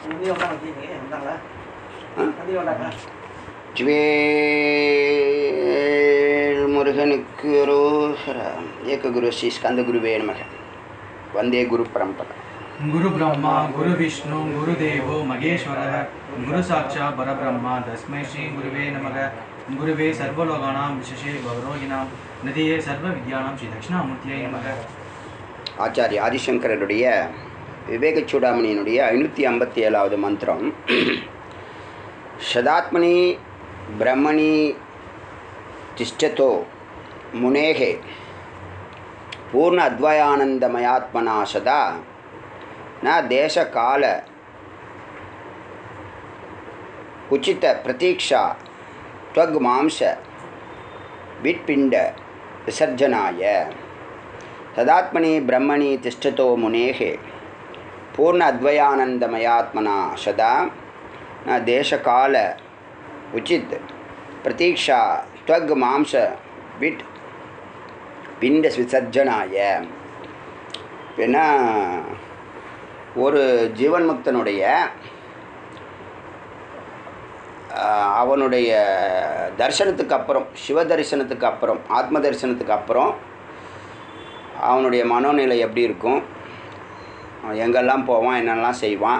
நந்தி வந்தாங்க வந்தீங்க வந்தாங்களா ஆ? நந்தி வந்தாங்க ஜுவேல் முருகனுக்கு ரோஹரா ஏக குரு ஸ்ரீ ஸ்கந்த குருவே நமக வந்தே குரு பரம்பரா गुरु ब्रह्मा गुरु विष्णु गुरुदेवो महेश्वरः गुरु साक्षात् परब्रह्मा तस्मै श्री गुरुवे नमः गुरुवे सर्वलोकानां विशेषे गौरोगिणां नदिये सर्वविद्यानां श्री दक्षिणामूर्त्यै नमः ஆச்சாரிய ஆதிசங்கரனுடைய விவேக சூடாமணியினுடைய ஐநூற்றி ஐம்பத்தி ஏழாவது மந்திரம் சதாத்மனி பிரம்மணி திஷ்டதோ முனேகே பூர்ண அத்வயானந்தமயாத்மனா சதா ந தேசகால உச்சித பிரதீக்ஷா त्वग् மாம்ச விட்பிண்ட விசர்ஜனாய तदात्मनि ब्रह्मणि तिष्ठतो मुनेः पूर्ण अद्वयानन्दमयात्मना सदा न देशकाल उचित प्रतीक्षा त्वग् मांस विट பிண்ட விசர்ஜனாய ஏன்னா ஒரு ஜீவன் முக்தனுடைய ஆஹ், அவனுடைய தரிசனத்துக்கு அப்புறம் சிவ தரிசனத்துக்கு அப்புறம் ஆத்ம தரிசனத்துக்கு அப்புறம் அவனுடைய மனோநிலை எப்படி இருக்கும் அவன் எங்கெல்லாம் போவான் என்னெல்லாம் செய்வான்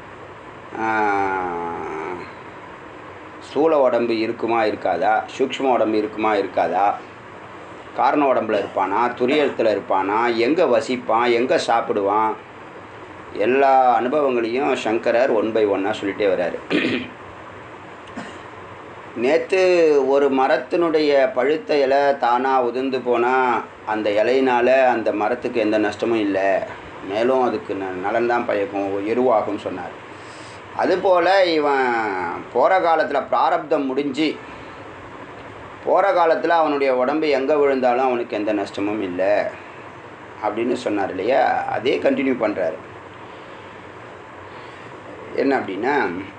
ஆஹ், ஸ்தூல உடம்பு இருக்குமா இருக்காதா சூக்ஷ்ம உடம்பு இருக்குமா இருக்காதா காரண உடம்புல இருப்பானா துரியத்தில் இருப்பானா எங்கே வசிப்பான் எங்கே சாப்பிடுவான் எல்லா அனுபவங்களையும் சங்கரர் ஒன் பை ஒன்னாக சொல்லிட்டே வர்றாரு நேற்று ஒரு மரத்தினுடைய பழுத்த இலை தானாக உதிர்ந்து போனால் அந்த இலையினால் அந்த மரத்துக்கு எந்த நஷ்டமும் இல்லை மேலும் அதுக்கு ந நலன் தான் பயக்கும் எருவாகும்னு சொன்னார் அதுபோல் இவன் போகிற காலத்தில் பிராரப்தம் முடிஞ்சு போகிற காலத்தில் அவனுடைய உடம்பு எங்கே விழுந்தாலும் அவனுக்கு எந்த நஷ்டமும் இல்லை அப்படின்னு சொன்னார் இல்லையா அதே கண்டினியூ பண்ணுறாரு என்ன அப்படின்னா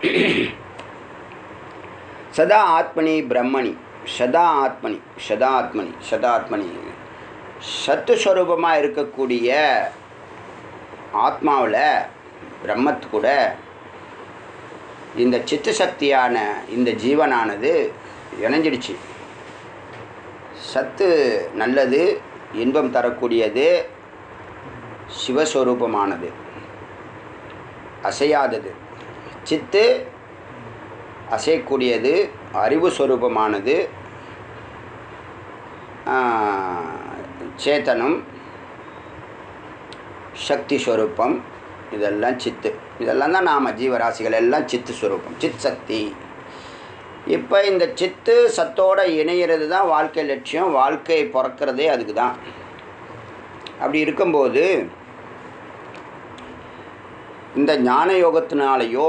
சதா ஆத்மனி பிரம்மணி சதா ஆத்மனி சதா ஆத்மனி சதா ஆத்மனி சத்து ஸ்வரூபமாக இருக்கக்கூடிய ஆத்மாவில் பிரம்மத்து கூட இந்த சித்த சக்தியான இந்த ஜீவனானது இணைஞ்சிடுச்சு சத்து நல்லது இன்பம் தரக்கூடியது சிவஸ்வரூபமானது அசையாதது சித்து அசையக்கூடியது அறிவு ஸ்வரூபமானது சேத்தனம் சக்தி ஸ்வரூபம் இதெல்லாம் சித்து இதெல்லாம் தான் நாம் ஜீவராசிகள் எல்லாம் சித்து ஸ்வரூபம் சித் சக்தி இப்போ இந்த சித்து சத்தோட இணையிறது தான் வாழ்க்கை லட்சியம் வாழ்க்கை பிறக்கிறதே அதுக்கு தான் அப்படி இருக்கும்போது இந்த ஞான யோகத்தினாலேயோ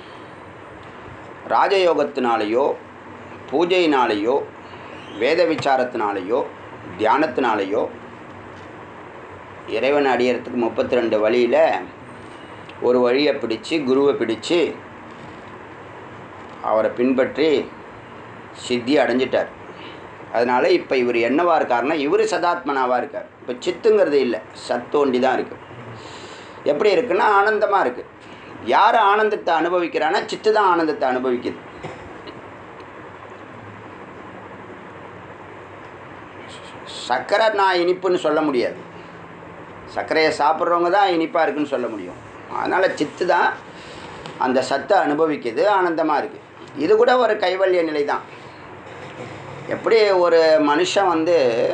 ராஜயோகத்தினாலேயோ பூஜையினாலேயோ வேத விசாரத்தினாலேயோ தியானத்தினாலேயோ இறைவன் அடையிறதுக்கு முப்பத்தி ரெண்டு வழியில் ஒரு வழியை பிடிச்சு குருவை பிடிச்சு அவரை பின்பற்றி சித்தி அடைஞ்சிட்டார் அதனால் இப்போ இவர் என்னவா இருக்காருன்னா இவர் சதாத்மனாவாக இருக்கார் இப்போ சித்துங்கிறது இல்லை சத்தோண்டி தான் இருக்குது எப்படி இருக்குன்னா ஆனந்தமாக இருக்குது யார் ஆனந்தத்தை அனுபவிக்கிறான்னா சித்து தான் ஆனந்தத்தை அனுபவிக்குது சர்க்கரை நான் இனிப்புன்னு சொல்ல முடியாது சர்க்கரையை சாப்பிட்றவங்க தான் இனிப்பாக இருக்குன்னு சொல்ல முடியும் அதனால் சித்து தான் அந்த சத்தை அனுபவிக்குது ஆனந்தமாக இருக்குது இது கூட ஒரு கைவல்ய நிலை தான் எப்படி ஒரு மனுஷன் வந்து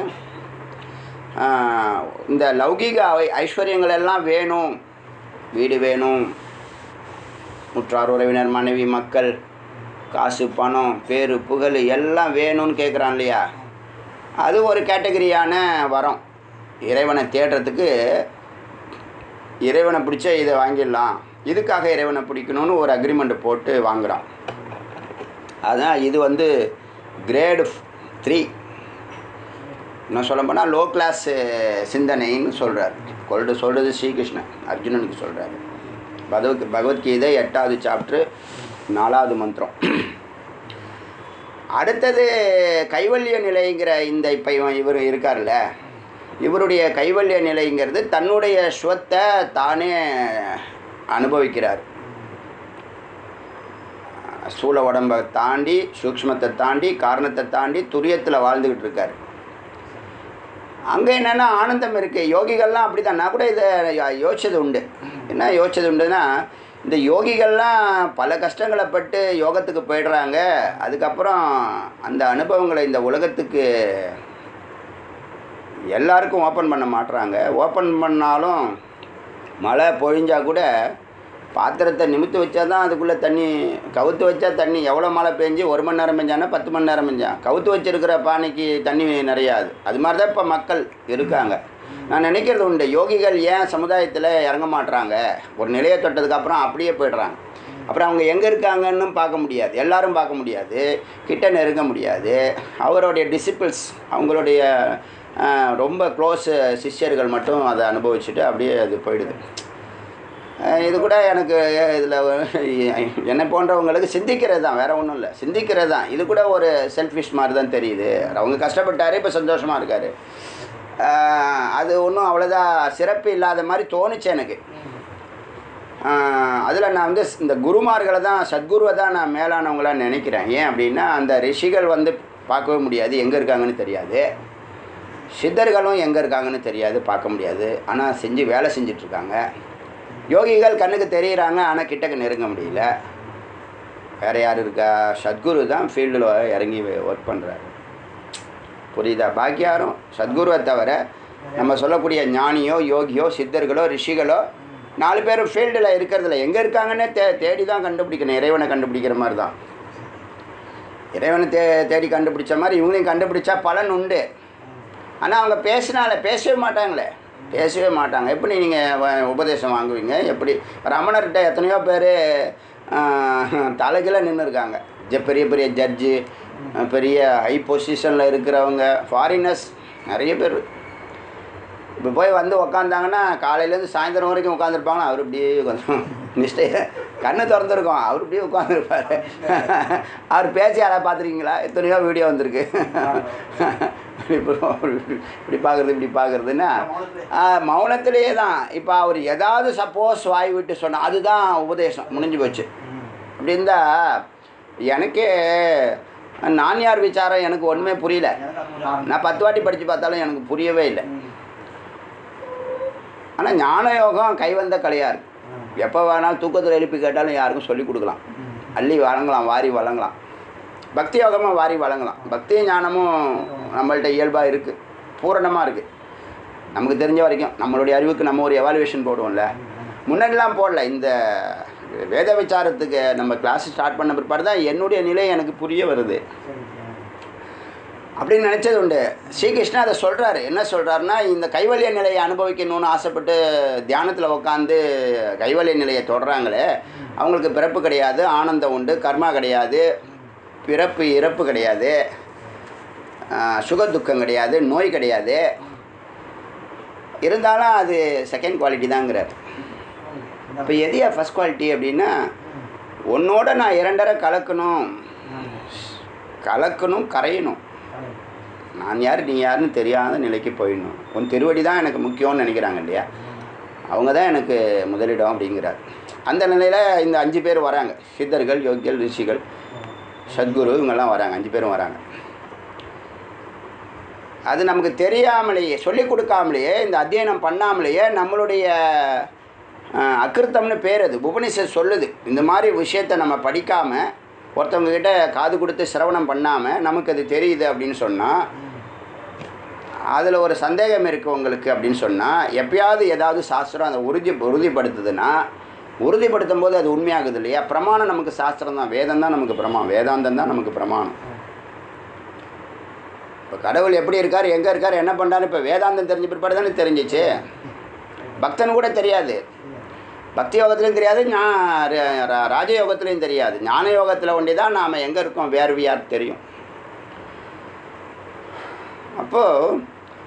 ஆஹ், இந்த லௌகீக ஐ- ஐஸ்வர்யங்கள் எல்லாம் வேணும் வீடு வேணும் உற்றார் உறவினர் மனைவி மக்கள் காசு பணம் பேர் புகழ் எல்லாம் வேணும்னு கேட்குறான் இல்லையா அது ஒரு கேட்டகரியான வரம் இறைவனை தேடுறதுக்கு இறைவனை பிடிச்ச இதை வாங்கிடலாம் இதுக்காக இறைவனை பிடிக்கணும்னு ஒரு அக்ரிமெண்ட் போட்டு வாங்குறான் அதான் இது வந்து கிரேடு த்ரீ இன்னும் சொல்ல போனால் லோ கிளாஸ் சிந்தனைன்னு சொல்கிறார் கொல்டு சொல்கிறது ஸ்ரீகிருஷ்ணன் அர்ஜுனனுக்கு சொல்கிறாரு பகவத் பகவத்கீதை எட்டாவது சாப்டர் நாலாவது மந்திரம் அடுத்தது கைவல்ய நிலைங்கிற இந்த இப்போ இவன் இவர் இருக்கார்ல இவருடைய கைவல்ய நிலைங்கிறது தன்னுடைய ஸ்வத்தை தானே அனுபவிக்கிறார் ஸ்தூல உடம்பை தாண்டி சூக்ஷ்மத்தை தாண்டி காரணத்தை தாண்டி துரியத்தில் வாழ்ந்துக்கிட்டு இருக்காரு அங்கே என்னென்னா ஆனந்தம் இருக்குது யோகிகள்லாம் அப்படி தான் நான் கூட இதை யோ- யோசிச்சது உண்டு என்ன யோசிச்சது உண்டுன்னா இந்த யோகிகள்லாம் பல கஷ்டங்களை பட்டு யோகத்துக்கு போயிடுறாங்க அதுக்கப்புறம் அந்த அனுபவங்களை இந்த உலகத்துக்கு எல்லாருக்கும் ஓப்பன் பண்ண மாட்றாங்க ஓப்பன் பண்ணாலும் மழை பொழிஞ்சா கூட பாத்திரத்தை நிமித்து வச்சா தான் அதுக்குள்ளே தண்ணி கவுத்து வச்சா தண்ணி எவ்வளோ மழை பெஞ்சு ஒரு மணி நேரம் பெஞ்சானா பத்து மணி நேரம் பெஞ்சான் கவுத்து வச்சிருக்கிற பானைக்கு தண்ணி நிறையாது அது மாதிரி தான் இப்போ மக்கள் இருக்காங்க நான் நினைக்கிறது உண்டு யோகிகள் ஏன் சமுதாயத்தில் இறங்க மாட்றாங்க ஒரு நிலையை தொட்டதுக்கப்புறம் அப்படியே போயிடுறாங்க அப்புறம் அவங்க எங்கே இருக்காங்கன்னு பார்க்க முடியாது எல்லாரும் பார்க்க முடியாது கிட்ட நெருங்க முடியாது அவருடைய டிசிபிள்ஸ் அவங்களுடைய ஆஹ், ரொம்ப க்ளோஸ் சிஷ்யர்கள் மட்டும் அதை அனுபவிச்சுட்டு அப்படியே அது போயிடுது அஹ் இது கூட எனக்கு இதில் என்னை போன்றவங்களுக்கு சிந்திக்கிறது தான் வேறு ஒன்றும் இல்லை சிந்திக்கிறது தான் இது கூட ஒரு செல்ஃபிஷ் மாதிரி தான் தெரியுது அவங்க கஷ்டப்பட்டாரு இப்போ சந்தோஷமாக இருக்கார் அது ஒன்றும் அவ்வளோதான் சிறப்பு இல்லாத மாதிரி தோணுச்சு எனக்கு அதில் நான் வந்து இந்த குருமார்களை தான் சத்குருவை தான் நான் மேலானவங்களாக நினைக்கிறேன் ஏன் அப்படின்னா அந்த ரிஷிகள் வந்து பார்க்கவே முடியாது எங்கே இருக்காங்கன்னு தெரியாது சித்தர்களும் எங்கே இருக்காங்கன்னு தெரியாது பார்க்க முடியாது ஆனால் செஞ்சு வேலை செஞ்சிட்ருக்காங்க யோகிகள் கண்ணுக்கு தெரியுறாங்க ஆனால் கிட்டக்க நெருங்க முடியல வேறு யார் இருக்கா சத்குரு தான் ஃபீல்டில் இறங்கி ஒர்க் பண்ணுறாரு புரியுதா பாக்கி யாரும் சத்குருவை தவிர நம்ம சொல்லக்கூடிய ஞானியோ யோகியோ சித்தர்களோ ரிஷிகளோ நாலு பேரும் ஃபீல்டில் இருக்கிறதுல எங்கே இருக்காங்கன்னே தே தேடி தான் கண்டுபிடிக்கணும் இறைவனை கண்டுபிடிக்கிற மாதிரி தான் இறைவனை தே தேடி கண்டுபிடிச்ச மாதிரி இவங்களையும் கண்டுபிடிச்சா பலன் உண்டு ஆனால் அவங்க பேசினால பேசவே மாட்டாங்களே பேசவே மாட்டாங்க எப்படி நீங்கள் உபதேசம் வாங்குவீங்க எப்படி ரமணர்கிட்ட எத்தனையோ பேர் தலைகீழ நின்று இருக்காங்க ஜ பெரிய பெரிய ஜட்ஜு பெரிய ஹை பொசிஷனில் இருக்கிறவங்க ஃபாரினர்ஸ் நிறைய பேர் இப்போ போய் வந்து உக்காந்தாங்கன்னா காலையிலேருந்து சாயந்தரம் வரைக்கும் உட்காந்துருப்பாங்க அவர் இப்படியே உட்காந்து நிஷ்டையை கண்ணை திறந்துருக்கோம் அவர் இப்படியே உட்காந்துருப்பார் அவர் பேச்சு யாராவது பார்த்துருக்கீங்களா எத்தனையோ வீடியோ வந்திருக்கு இப்படி இப்படி பார்க்குறது இப்படி பார்க்குறதுன்னா மௌனத்திலேயே தான் இப்போ அவர் ஏதாவது சப்போஸ் வாய் விட்டு சொன்னால் அதுதான் உபதேசம் முடிஞ்சு போச்சு அப்படி இருந்தால் எனக்கே நான் யார் விசாரம் எனக்கு ஒன்றுமே புரியல நான் பத்து வாட்டி படித்து பார்த்தாலும் எனக்கு புரியவே இல்லை ஆனால் ஞான யோகம் கைவந்த கலையாக இருக்கு எப்போ வேணாலும் தூக்கத்தில் எழுப்பி கேட்டாலும் யாருக்கும் சொல்லிக் கொடுக்கலாம் அள்ளி வழங்கலாம் வாரி வழங்கலாம் பக்தி யோகமாக வாரி வழங்கலாம் பக்தி ஞானமும் நம்மள்ட்ட இயல்பாக இருக்குது பூரணமாக இருக்குது நமக்கு தெரிஞ்ச வரைக்கும் நம்மளுடைய அறிவுக்கு நம்ம ஒரு எவாலுவேஷன் போடுவோம்ல முன்னாடிலாம் போடல இந்த வேத விசாரத்துக்கு நம்ம கிளாஸ் ஸ்டார்ட் பண்ண பிற்பாடு தான் என்னுடைய நிலை எனக்கு புரிய வருது அப்படின்னு நினச்சது உண்டு ஸ்ரீகிருஷ்ணா அதை சொல்கிறாரு என்ன சொல்கிறாருன்னா இந்த கைவல்ய நிலையை அனுபவிக்கணும்னு ஆசைப்பட்டு தியானத்தில் உட்காந்து கைவல்ய நிலையை தொடராங்களே அவங்களுக்கு பிறப்பு கிடையாது ஆனந்தம் உண்டு கர்மா கிடையாது பிறப்பு இறப்பு கிடையாது ஆஹ், சுக துக்கம் கிடையாது நோய் கிடையாது இருந்தாலும் அது செகண்ட் குவாலிட்டி தாங்கிறார் இப்போ எதையா ஃபஸ்ட் குவாலிட்டி அப்படின்னா உன்னோட நான் இரண்டரை கலக்கணும் கலக்கணும் கரையணும் நான் யார் நீ யாருன்னு தெரியாத நிலைக்கு போயிடணும் உன் திருவடி தான் எனக்கு முக்கியம்னு நினைக்கிறாங்க இல்லையா அவங்க தான் எனக்கு முதலிடம் அப்படிங்கிறார் அந்த நிலையில் இந்த அஞ்சு பேர் வராங்க சித்தர்கள் யோகிகள் ரிஷிகள் சத்குரு இவங்கெல்லாம் வராங்க அஞ்சு பேரும் வராங்க அது நமக்கு தெரியாமலேயே சொல்லிக் கொடுக்காமலேயே இந்த அத்தியனம் பண்ணாமலேயே நம்மளுடைய அஹ், அக்கிருத்தம்னு பேர் அது புவனேஸ்வர் சொல்லுது இந்த மாதிரி விஷயத்தை நம்ம படிக்காமல் ஒருத்தவங்க கிட்ட காது கொடுத்து சிரவணம் பண்ணாமல் நமக்கு அது தெரியுது அப்படின்னு சொன்னால் அதில் ஒரு சந்தேகம் இருக்குது உங்களுக்கு அப்படின்னு சொன்னால் எப்பயாவது ஏதாவது சாஸ்திரம் அதை உறுதி உறுதிப்படுத்துதுன்னா உறுதிப்படுத்தும் போது அது உண்மையாகுது இல்லையா பிரமாணம் நமக்கு சாஸ்திரம் தான் வேதம் தான் நமக்கு பிரமாணம் வேதாந்தம் தான் நமக்கு பிரமாணம் இப்போ கடவுள் எப்படி இருக்கார் எங்கே இருக்கார் என்ன பண்ணுறாரு இப்போ வேதாந்தம் தெரிஞ்ச பிற்பாடு தானே தெரிஞ்சிச்சு பக்தன் கூட தெரியாது பக்தி யோகத்துலையும் தெரியாது ஞா ர- ர- ராஜயோகத்துலையும் தெரியாது ஞான யோகத்தில் ஒண்டி தான் நாம் எங்கே இருக்கோம் வேர் வி ஆர் தெரியும் அப்போது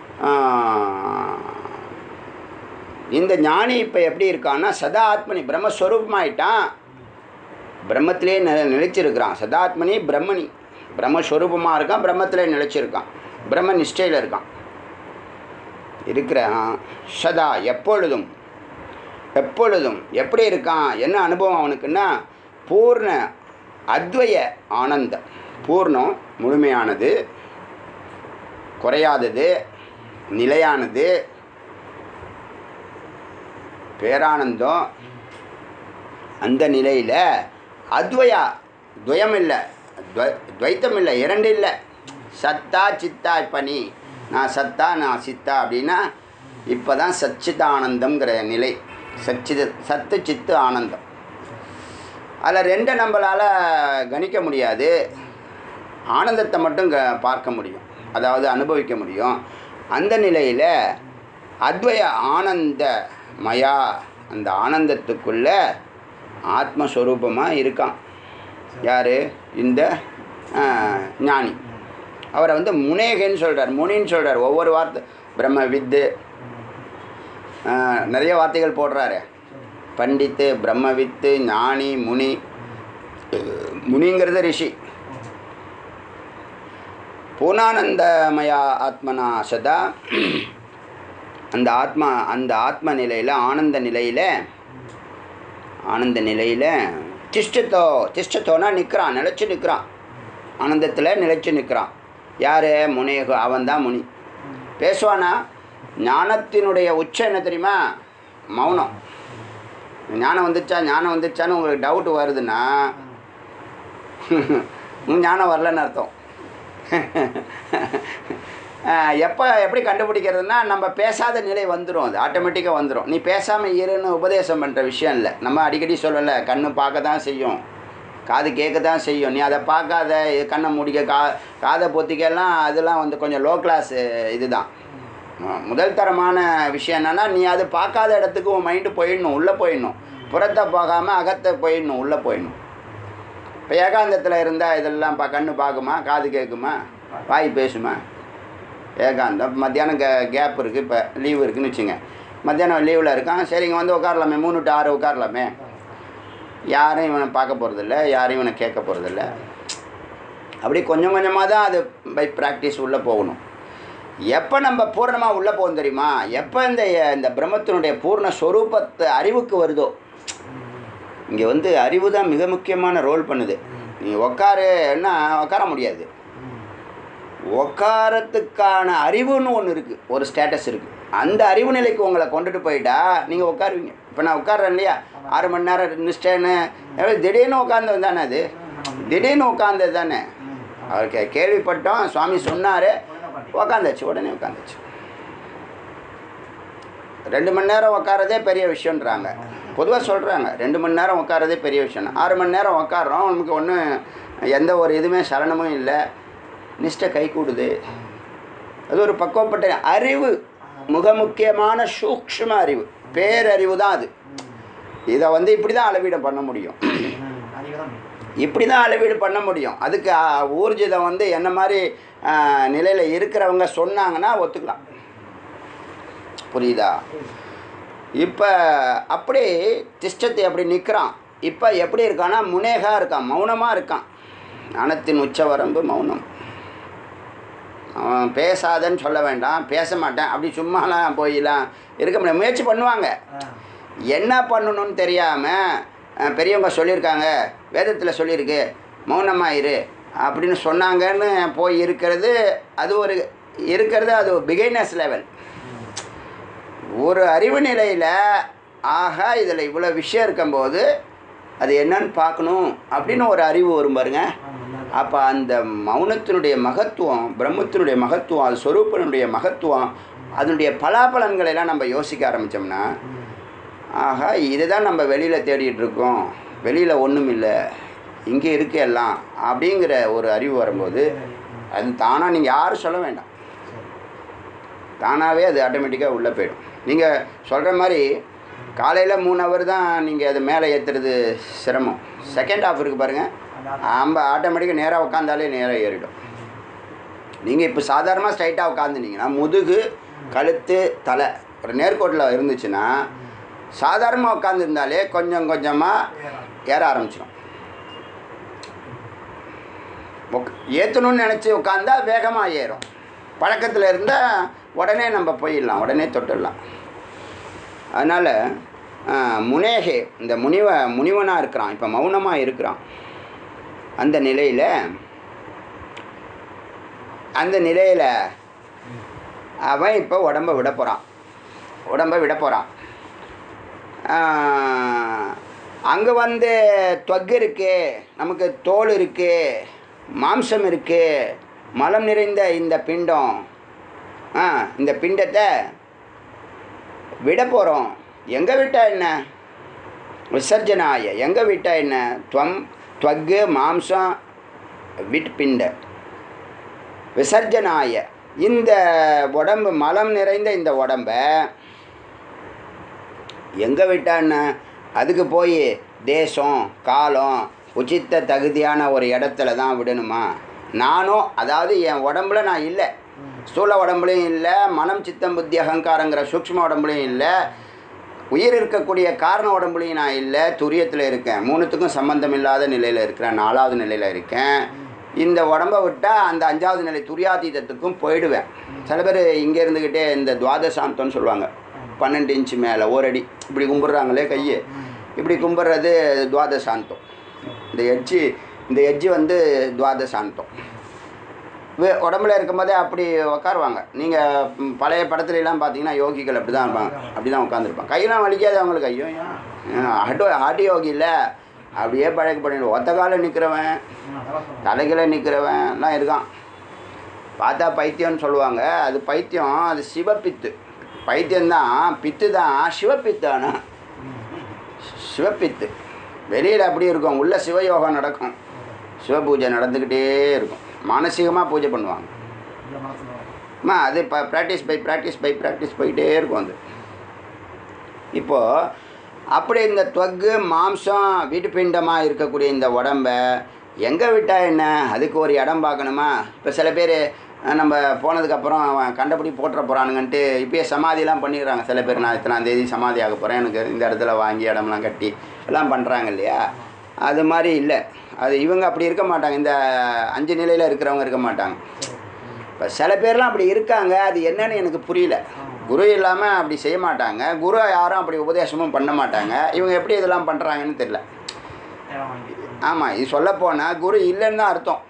இந்த ஞானி இப்போ எப்படி இருக்கான்னா சதா ஆத்மனி பிரம்மஸ்வரூபமாயிட்டான் பிரம்மத்திலே நி நிலைச்சிருக்கிறான் சதாத்மனி பிரம்மணி பிரம்மஸ்வரூபமாக இருக்கான் பிரம்மத்திலே நிலைச்சிருக்கான் பிரம்ம நிஷ்டையில் இருக்கான் இருக்கிறான் சதா எப்பொழுதும் எப்பொழுதும் எப்படி இருக்கான் என்ன அனுபவம் அவனுக்குன்னா பூர்ண அத்வய ஆனந்தம் பூர்ணம் முழுமையானது குறையாதது நிலையானது பேரானந்தம் அந்த நிலையில் அத்வயா துவயம் இல்லை துவ- துவைத்தம் இல்லை இரண்டு இல்லை சத்தா சித்தா இப்போ நீ நான் சத்தா நான் சித்தா அப்படின்னா இப்போ தான் சச்சிதானந்தம்ங்கிற நிலை சச்சித சத்து சித்து ஆனந்தம் அதில் ரெண்டை நம்மளால் கணிக்க முடியாது ஆனந்தத்தை மட்டும் க பார்க்க முடியும் அதாவது அனுபவிக்க முடியும் அந்த நிலையில் அத்வய ஆனந்த மயா அந்த ஆனந்தத்துக்குள்ள ஆத்மஸ்வரூபமாக இருக்கான் யார் இந்த ஆ, ஞானி அவரை வந்து முனேகன்னு சொல்கிறார் முனின்னு சொல்கிறார் ஒவ்வொரு வார்த்தை பிரம்ம வித்து ஆ, நிறைய வார்த்தைகள் போடுறாரு பண்டித்து பிரம்மவித்து ஞானி முனி முனிங்கிறது ரிஷி பூர்ணானந்தமயா ஆத்மனா சதா அந்த ஆத்மா அந்த ஆத்ம நிலையில் ஆனந்த நிலையில் ஆனந்த நிலையில் திஷ்டத்தோ திஷ்டத்தோனா நிற்கிறான் நிலச்சி நிற்கிறான் ஆனந்தத்தில் நிலைச்சு நிற்கிறான் யார் முனேகு அவன்தான் முனி பேசுவானா ஞானத்தினுடைய உச்சம் என்ன தெரியுமா மௌனம் ஞானம் வந்துச்சா ஞானம் வந்துச்சான்னு உங்களுக்கு டவுட் வருதுன்னா இன்னும் ஞானம் வரலன்னு அர்த்தம் எப்போ எப்படி கண்டுபிடிக்கிறதுனா நம்ம பேசாத நிலை வந்துடும் அது ஆட்டோமேட்டிக்காக வந்துடும் நீ பேசாமல் இருன்னு உபதேசம் பண்ணுற விஷயம் இல்லை நம்ம அடிக்கடி சொல்லலை கண்ணு பார்க்க தான் செய்யும் காது கேட்க தான் செய்யும் நீ அதை பார்க்காத இது கண்ணை முடிக்க கா காதை பொத்திக்கெல்லாம் அதெல்லாம் வந்து கொஞ்சம் லோ கிளாஸ் இதுதான் ம- முதல் தரமான விஷயம் என்னென்னா நீ அது பார்க்காத இடத்துக்கு உன் மைண்டு போயிடணும் உள்ளே போயிடணும் புறத்தை பார்க்காம அகத்தை போயிடணும் உள்ளே போயிடணும் இப்போ ஏகாந்தத்தில் இருந்தால் இதெல்லாம் பா கண்ணு பார்க்குமா காது கேட்குமா வாய் பேசுமா ஏகாந்தம் மத்தியானம் கே கேப் இருக்குது இப்போ லீவு இருக்குன்னு வச்சுங்க மத்தியானம் லீவில் இருக்கான் சரிங்க வந்து உட்காரலாமே மூணு டு ஆறு உட்காரலாமே யாரும் இவனை பார்க்க போகிறதில்ல யாரும் இவனை கேட்க போகிறதில்ல அப்படி கொஞ்சம் கொஞ்சமாக தான் அது பை ப்ராக்டிஸ் உள்ளே போகணும் எப்போ நம்ம பூர்ணமாக உள்ளே போகும் தெரியுமா எப்போ இந்த இந்த பிரம்மத்தினுடைய பூர்ண ஸ்வரூபத்தை அறிவுக்கு வருதோ இங்கே வந்து அறிவு தான் மிக முக்கியமான ரோல் பண்ணுது நீ உக்காருன்னா உட்கார முடியாது உக்காரத்துக்கான அறிவுன்னு ஒன்று இருக்குது ஒரு ஸ்டேட்டஸ் இருக்குது அந்த அறிவு நிலைக்கு உங்களை கொண்டுட்டு போயிட்டா நீங்கள் உட்காருவீங்க இப்போ நான் உட்கார்றேன் இல்லையா ஆறு மணி நேரம் நிஷ்டேன்னு எவ்வளோ திடீர்னு உட்காந்தது தானே அது திடீர்னு உட்காந்தது தானே அவருக்கு கேள்விப்பட்டோம் சுவாமி சொன்னார் உக்காந்தாச்சு உடனே உட்காந்துச்சு ரெண்டு மணி நேரம் உட்காரதே பெரிய விஷயன்றாங்க பொதுவாக சொல்கிறாங்க ரெண்டு மணி நேரம் உட்காரதே பெரிய விஷயம் ஆறு மணி நேரம் உட்காரோம் நமக்கு ஒன்றும் எந்த ஒரு இதுவுமே சலனமும் இல்லை நிஷ்டை கை கூடுது அது ஒரு பக்குவப்பட்ட அறிவு மிக முக்கியமான சூக்ஷ்ம அறிவு பேரறிவு தான் அது இதை வந்து இப்படி தான் அளவீடு பண்ண முடியும் இப்படி தான் அளவீடு பண்ண முடியும் அதுக்கு ஆ, ஊர்ஜிதம் வந்து என்ன மாதிரி நிலையில் இருக்கிறவங்க சொன்னாங்கன்னா ஒத்துக்கலாம் புரியுதா இப்போ அப்படி திஷ்டத்தை அப்படி நிற்கிறான் இப்போ எப்படி இருக்கான்னா முனேகா இருக்கான் மௌனமாக இருக்கான் ஞானத்தின் உச்சவரம்பு மௌனம் அவன் பேசாதன்னு சொல்ல வேண்டாம் பேச மாட்டேன் அப்படி சும்மாலாம் போயெல்லாம் இருக்க முடியாது முயற்சி பண்ணுவாங்க என்ன பண்ணணும்னு தெரியாமல் பெரியவங்க சொல்லியிருக்காங்க வேதத்தில் சொல்லியிருக்கு மௌனமாக இரு அப்படின்னு சொன்னாங்கன்னு போய் இருக்கிறது அது ஒரு இருக்கிறது அது பிகைனஸ் லெவல் ஒரு அறிவு நிலையில் ஆகா இதில் இவ்வளோ விஷயம் இருக்கும்போது அது என்னன்னு பார்க்கணும் அப்படின்னு ஒரு அறிவு வரும் பாருங்க அப்போ அந்த மௌனத்தினுடைய மகத்துவம் பிரம்மத்தினுடைய மகத்துவம் அது சொரூப்பனுடைய மகத்துவம் அதனுடைய பலாபலன்களை எல்லாம் நம்ம யோசிக்க ஆரம்பித்தோம்னா ஆகா இதுதான் நம்ம வெளியில் தேடிட்டு இருக்கோம் வெளியில் ஒன்றும் இல்லை இங்கே இருக்கு எல்லாம் அப்படிங்கிற ஒரு அறிவு வரும்போது அது தானாக நீங்கள் யாரும் சொல்ல வேண்டாம் தானாகவே அது ஆட்டோமேட்டிக்காக உள்ளே போயிடும் நீங்கள் சொல்கிற மாதிரி காலையில் மூணு ஹவர் தான் நீங்கள் அதை மேலே ஏற்றுறது சிரமம் செகண்ட் ஹாஃப் இருக்குது பாருங்கள் ஆம்ப ஆட்டோமேட்டிக்காக நேராக உட்காந்தாலே நேராக ஏறிடும் நீங்கள் இப்போ சாதாரணமாக ஸ்ட்ரைட்டாக உட்காந்துனீங்கன்னா முதுகு கழுத்து தலை ஒரு நேர்கோட்டில் இருந்துச்சுன்னா சாதாரணமாக உட்காந்துருந்தாலே கொஞ்சம் கொஞ்சமாக ஏற ஆரம்பிச்சிடும் உக் ஏற்றணும்னு நினச்சி உட்காந்தா வேகமாக ஏறும் பழக்கத்தில் இருந்தால் உடனே நம்ம போயிடலாம் உடனே தொட்டுடலாம் அதனால் முனேகே இந்த முனிவ முனிவனாக இருக்கிறான் இப்போ மௌனமாக இருக்கிறான் அந்த நிலையில் அந்த நிலையில் அவன் இப்போ உடம்ப விட போகிறான் உடம்ப விட போகிறான் அங்கே வந்து தொக்கு இருக்கு நமக்கு தோல் இருக்கு மாம்சம் இருக்கு மலம் நிறைந்த இந்த பிண்டம் ஆ இந்த பிண்டத்தை விட போகிறோம் எங்கே விட்டா என்ன விசர்ஜனாய எங்கே விட்டா என்ன துவம் துவக்கு மாம்சம் விட் பிண்ட விசர்ஜனாய இந்த உடம்பு மலம் நிறைந்த இந்த உடம்ப எங்கே விட்டான்னு அதுக்கு போய் தேசம் காலம் உச்சித்த தகுதியான ஒரு இடத்துல தான் விடணுமா நானும் அதாவது என் உடம்புல நான் இல்லை ஸ்தூல உடம்புலையும் இல்லை மனம் சித்தம் புத்தி அகங்காரங்கிற சூக்ஷ்ம உடம்புலையும் இல்லை உயிர் இருக்கக்கூடிய காரண உடம்புலையும் நான் இல்லை துரியத்தில் இருக்கேன் மூணுத்துக்கும் சம்பந்தம் இல்லாத நிலையில் இருக்கிறேன் நாலாவது நிலையில் இருக்கேன் இந்த உடம்பை விட்டால் அந்த அஞ்சாவது நிலை துரியாதீதத்துக்கும் போயிடுவேன் சில பேர் இங்கே இருந்துக்கிட்டே இந்த துவாதசாந்தம்னு சொல்லுவாங்க பன்னெண்டு இன்ச்சு மேலே ஒரு அடி இப்படி கும்பிட்றாங்களே கையை இப்படி கும்பிட்றது துவாதசாந்தம் இந்த எட்ஜி இந்த எட்ஜி வந்து துவாதசாந்தம் வே உடம்புல இருக்கும்போதே அப்படி உட்காருவாங்க நீங்கள் பழைய படத்துலலாம் பார்த்தீங்கன்னா யோகிகள் அப்படி தான் இருப்பாங்க அப்படி தான் உட்காந்துருப்பாங்க கையெல்லாம் வலிக்காது அவங்களுக்கு ஐயோ ஆட்டோ ஆட்டி யோகி இல்லை அப்படியே பழக்க பண்ணிடுவோம் ஒத்த காலில் நிற்கிறவன் தலைகளை நிற்கிறவன் எல்லாம் இருக்கான் பார்த்தா பைத்தியம்னு சொல்லுவாங்க அது பைத்தியம் அது சிவப்பித்து பைத்தியம்தான் பித்து தான் சிவப்பித்து ஆனால் சிவப்பித்து வெளியில் அப்படி இருக்கும் உள்ள சிவயோகம் நடக்கும் சிவபூஜை நடந்துக்கிட்டே இருக்கும் மானசீகமாக பூஜை பண்ணுவாங்க அம்மா அது இப்போ practice by practice by practice போயிட்டே இருக்கும் அது இப்போது அப்படி இந்த தொக்கு மாம்சம் வீட்டு பிண்டமாக இருக்கக்கூடிய இந்த உடம்ப எங்கே விட்டால் என்ன அதுக்கு ஒரு இடம் பார்க்கணுமா இப்போ சில பேர் நம்ம போனதுக்கப்புறம் அவன் கண்டபடி போட்டுற போகிறானுங்கன்ட்டு இப்பயே சமாதிலாம் பண்ணிடுறாங்க சில பேர் நான் இத்தனாம் தேதி சமாதி ஆக போகிறேன் எனக்கு இந்த இடத்துல வாங்கி இடம்லாம் கட்டி எல்லாம் பண்ணுறாங்க இல்லையா அது மாதிரி இல்லை அது இவங்க அப்படி இருக்க மாட்டாங்க இந்த அஞ்சு நிலையில் இருக்கிறவங்க இருக்க மாட்டாங்க இப்போ சில பேர்லாம் அப்படி இருக்காங்க அது என்னன்னு எனக்கு புரியல குரு இல்லாமல் அப்படி செய்ய மாட்டாங்க குரு யாரும் அப்படி உபதேசமும் பண்ண மாட்டாங்க இவங்க எப்படி இதெல்லாம் பண்ணுறாங்கன்னு தெரியல ஆமாம் இது சொல்லப்போனால் குரு இல்லைன்னு தான் அர்த்தம்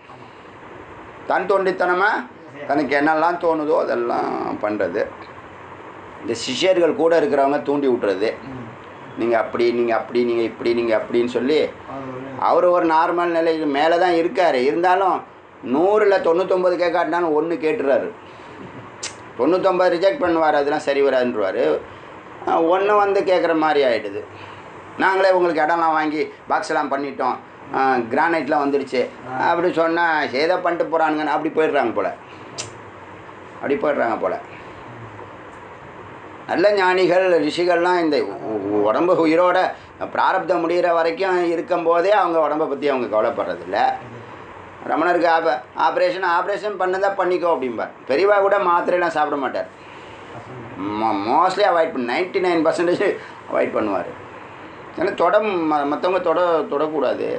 தன் தோண்டித்தனமாக தனக்கு என்னெல்லாம் தோணுதோ அதெல்லாம் பண்ணுறது இந்த சிஷ்யர்கள் கூட இருக்கிறவங்க தூண்டி விட்டுறது நீங்கள் அப்படி நீங்கள் அப்படி நீங்கள் இப்படி நீங்கள் அப்படின்னு சொல்லி அவர் ஒரு நார்மல் நிலைக்கு மேலே தான் இருக்கார் இருந்தாலும் நூறில் தொண்ணூத்தொம்பது கேட்காட்டினாலும் ஒன்று கேட்டுறாரு தொண்ணூத்தொம்பது ரிஜெக்ட் பண்ணுவார் அதெல்லாம் சரி வராதுன்றவார் ஒன்று வந்து கேட்குற மாதிரி ஆகிடுது நாங்களே உங்களுக்கு இடம்லாம் வாங்கி பாக்ஸ்லாம் பண்ணிட்டோம் கிரானைட்லாம் வந்துடுச்சு அப்படி சொன்னால் ஏதோ பண்ணிட்டு போகிறானுங்கன்னு அப்படி போயிடுறாங்க போல் அப்படி போயிடுறாங்க போல் நல்ல ஞானிகள் ரிஷிகள்லாம் இந்த உ- உ- உடம்பு உயிரோட பிராரப்தம் முடிகிற வரைக்கும் இருக்கும்போதே அவங்க உடம்பை பற்றி அவங்க கவலைப்படுறதில்ல ரமணருக்கு ஆப ஆப்ரேஷன் ஆப்ரேஷன் பண்ணதா பண்ணிக்கோ அப்படிம்பார் பெரியவா கூட மாத்திரைலாம் சாப்பிட மாட்டார் மோஸ்ட்லி அவாய்ட் பண்ண நைன்டி நைன் பர்சன்டேஜ் அவாய்ட் பண்ணுவார் ஏன்னா தொட ம- மற்றவங்க தொட தொடக்கூடாது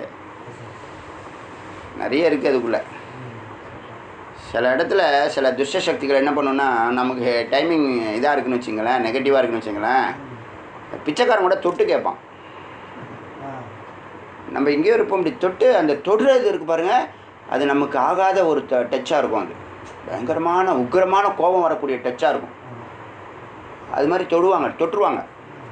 நிறைய இருக்குது அதுக்குள்ளே சில இடத்துல சில துஷ்ட சக்திகள் என்ன பண்ணுன்னா நமக்கு டைமிங் இதாக இருக்குன்னு வச்சுங்களேன் நெகட்டிவாக இருக்குன்னு வச்சுங்களேன் பிச்சைக்காரன் கூட தொட்டு கேட்பான் நம்ம எங்கேயோ இருப்போம் இப்படி தொட்டு அந்த தொடுறது இருக்கு பாருங்க அது நமக்கு ஆகாத ஒரு ட டச்சாக இருக்கும் அது பயங்கரமான உக்கிரமான கோபம் வரக்கூடிய டச்சாக இருக்கும் அது மாதிரி தொடுவாங்க தொட்டுருவாங்க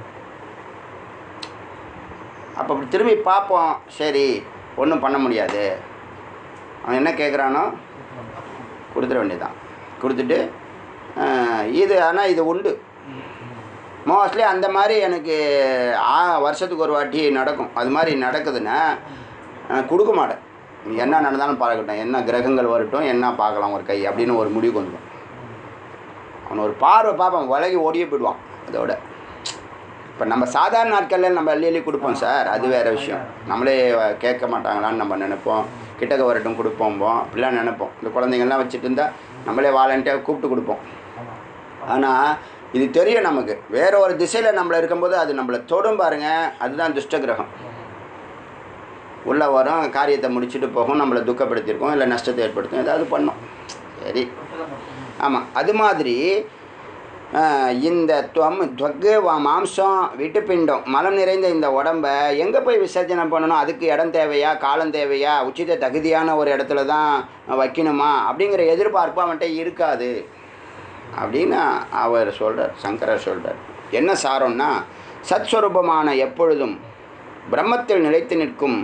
அப்போ அப்படி திரும்பி பார்ப்போம் சரி ஒன்றும் பண்ண முடியாது அவன் என்ன கேட்குறானோ கொடுத்துட வேண்டியதுதான் கொடுத்துட்டு ஆஹ், இது ஆனால் இது உண்டு மோஸ்ட்லி அந்த மாதிரி எனக்கு ஆ வருஷத்துக்கு ஒரு வாட்டி நடக்கும் அது மாதிரி நடக்குதுன்னா நான் கொடுக்க மாட்டேன் என்ன நடந்தாலும் பார்க்கட்டும் என்ன கிரகங்கள் வரட்டும் என்ன பார்க்கலாம் ஒரு கை அப்படின்னு ஒரு முடிவு கொண்டு அவன் ஒரு பார்வை பார்ப்பான் விலகி ஓடியே போயிடுவான் அதோட இப்போ நம்ம சாதாரண நாட்களில் நம்ம அள்ளி அள்ளி கொடுப்போம் சார் அது வேறு விஷயம் நம்மளே கேட்க மாட்டாங்களான்னு நம்ம நினைப்போம் கிட்டக்க வரட்டும் கொடுப்போம்போம் அப்படிலாம் நினைப்போம் இந்த குழந்தைங்கள்லாம் வச்சுட்டு இருந்தால் நம்மளே வாலண்டியாக கூப்பிட்டு கொடுப்போம் ஆனால் இது தெரியும் நமக்கு வேற ஒரு திசையில் நம்மளை இருக்கும்போது அது நம்மளை தொடும் பாருங்க அதுதான் துஷ்ட கிரகம் உள்ளே வரும் காரியத்தை முடிச்சுட்டு போகும் நம்மளை துக்கப்படுத்தியிருக்கோம் இல்லை நஷ்டத்தை ஏற்படுத்தும் ஏதாவது பண்ணும் சரி ஆமாம் அது மாதிரி ஆஹ், இந்த துவம் துவக்கு வா- மாம்சம் விட்டுப்பிண்டம் மலம் நிறைந்த இந்த உடம்ப எங்கே போய் விசர்ஜனை பண்ணணும் அதுக்கு இடம் தேவையா காலம் தேவையா உச்சித தகுதியான ஒரு இடத்துல தான் வைக்கணுமா அப்படிங்கிற எதிர்பார்ப்பு அவன்கிட்ட இருக்காது அப்படின்னு அவர் சொல்கிறார் சங்கரர் சொல்கிறார் என்ன சாரம்னா சத்ஸ்வரூபமான எப்பொழுதும் பிரம்மத்தில் நிலைத்து நிற்கும்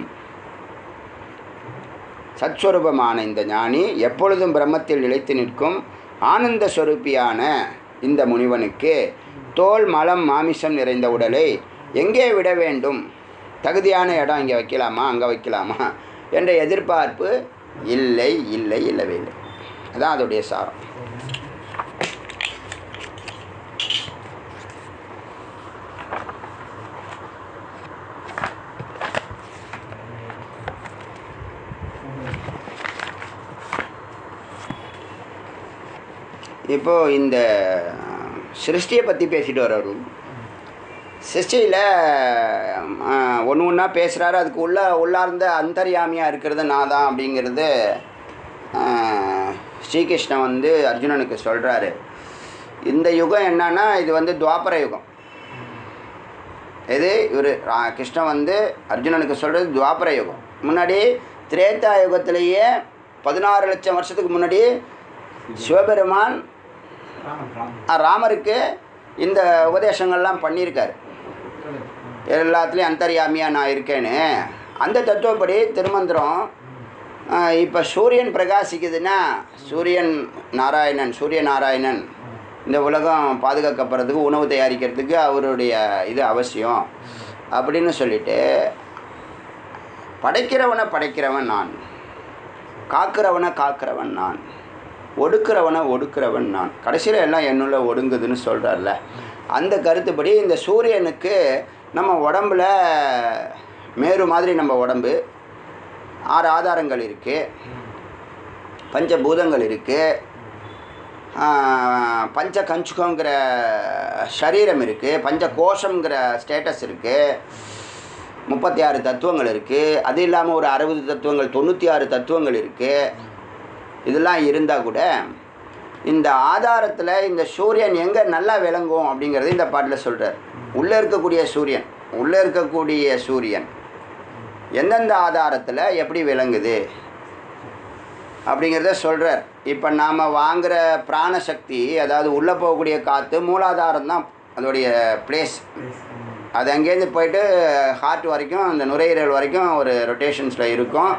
சத்ஸ்வரூபமான இந்த ஞானி எப்பொழுதும் பிரம்மத்தில் நிலைத்து நிற்கும் ஆனந்த ஸ்வரூபியான இந்த முனிவனுக்கு தோல் மலம் மாமிசம் நிறைந்த உடலை எங்கே விட வேண்டும் தகுதியான இடம் இங்கே வைக்கலாமா அங்கே வைக்கலாமா என்ற எதிர்பார்ப்பு இல்லை இல்லை இல்லவே இல்லை அதான் அதோடைய சாரம் இப்போது இந்த சிருஷ்டியை பற்றி பேசிட்டு வர்றாரு சிருஷ்டியில் ஒன்று ஒன்றா பேசுகிறாரு அதுக்கு உள்ள உள்ளார்ந்த அந்தர்யாமியாக இருக்கிறது நான் தான் அப்படிங்கிறது ஆஹ், ஸ்ரீகிருஷ்ணன் வந்து அர்ஜுனனுக்கு சொல்கிறாரு இந்த யுகம் என்னன்னா இது வந்து துவாபர யுகம் இது இவர் கிருஷ்ணன் வந்து அர்ஜுனனுக்கு சொல்கிறது துவாபர யுகம் முன்னாடி திரேதா யுகத்திலேயே பதினாறு லட்சம் வருஷத்துக்கு முன்னாடி சிவபெருமான் அஹ், ராமருக்கு இந்த உபதேசங்கள்லாம் பண்ணியிருக்காரு எல்லாத்துலேயும் அந்தர்யாமியாக நான் இருக்கேன்னு அந்த தத்துவப்படி திருமந்திரம் இப்போ சூரியன் பிரகாசிக்குதுன்னா சூரியன் நாராயணன் சூரிய நாராயணன் இந்த உலகம் பாதுகாக்கப்படுறதுக்கு உணவு தயாரிக்கிறதுக்கு அவருடைய இது அவசியம் அப்படின்னு சொல்லிட்டு படைக்கிறவனை படைக்கிறவன் நான் காக்கிறவனை காக்கிறவன் நான் ஒடுக்கிறவனை ஒடுக்கிறவன் நான் கடைசியில் எல்லாம் என்னுள்ள ஒடுங்குதுன்னு சொல்கிறார்ல அந்த கருத்துப்படி இந்த சூரியனுக்கு நம்ம உடம்புல மேரு மாதிரி நம்ம உடம்பு ஆறு ஆதாரங்கள் இருக்குது பஞ்சபூதங்கள் இருக்குது பஞ்ச கஞ்சுகங்கிற சரீரம் இருக்குது பஞ்ச கோஷங்கிற ஸ்டேட்டஸ் இருக்குது முப்பத்தி ஆறு தத்துவங்கள் இருக்குது அது இல்லாமல் ஒரு அறுபது தத்துவங்கள் தொண்ணூற்றி ஆறு தத்துவங்கள் இருக்குது இதெல்லாம் இருந்தால் கூட இந்த ஆதாரத்தில் இந்த சூரியன் எங்கே நல்லா விளங்கும் அப்படிங்கிறது இந்த பாட்டில் சொல்கிறார் உள்ளே இருக்கக்கூடிய சூரியன் உள்ளே இருக்கக்கூடிய சூரியன் எந்தெந்த ஆதாரத்தில் எப்படி விளங்குது அப்படிங்கிறத சொல்கிறார் இப்போ நாம் வாங்குகிற பிராணசக்தி அதாவது உள்ளே போகக்கூடிய காற்று மூலாதாரம் தான் அதோடைய பிளேஸ் அது அங்கேருந்து போயிட்டு ஹார்ட் வரைக்கும் அந்த நுரையீரல் வரைக்கும் ஒரு ரொட்டேஷன்ஸில் இருக்கும்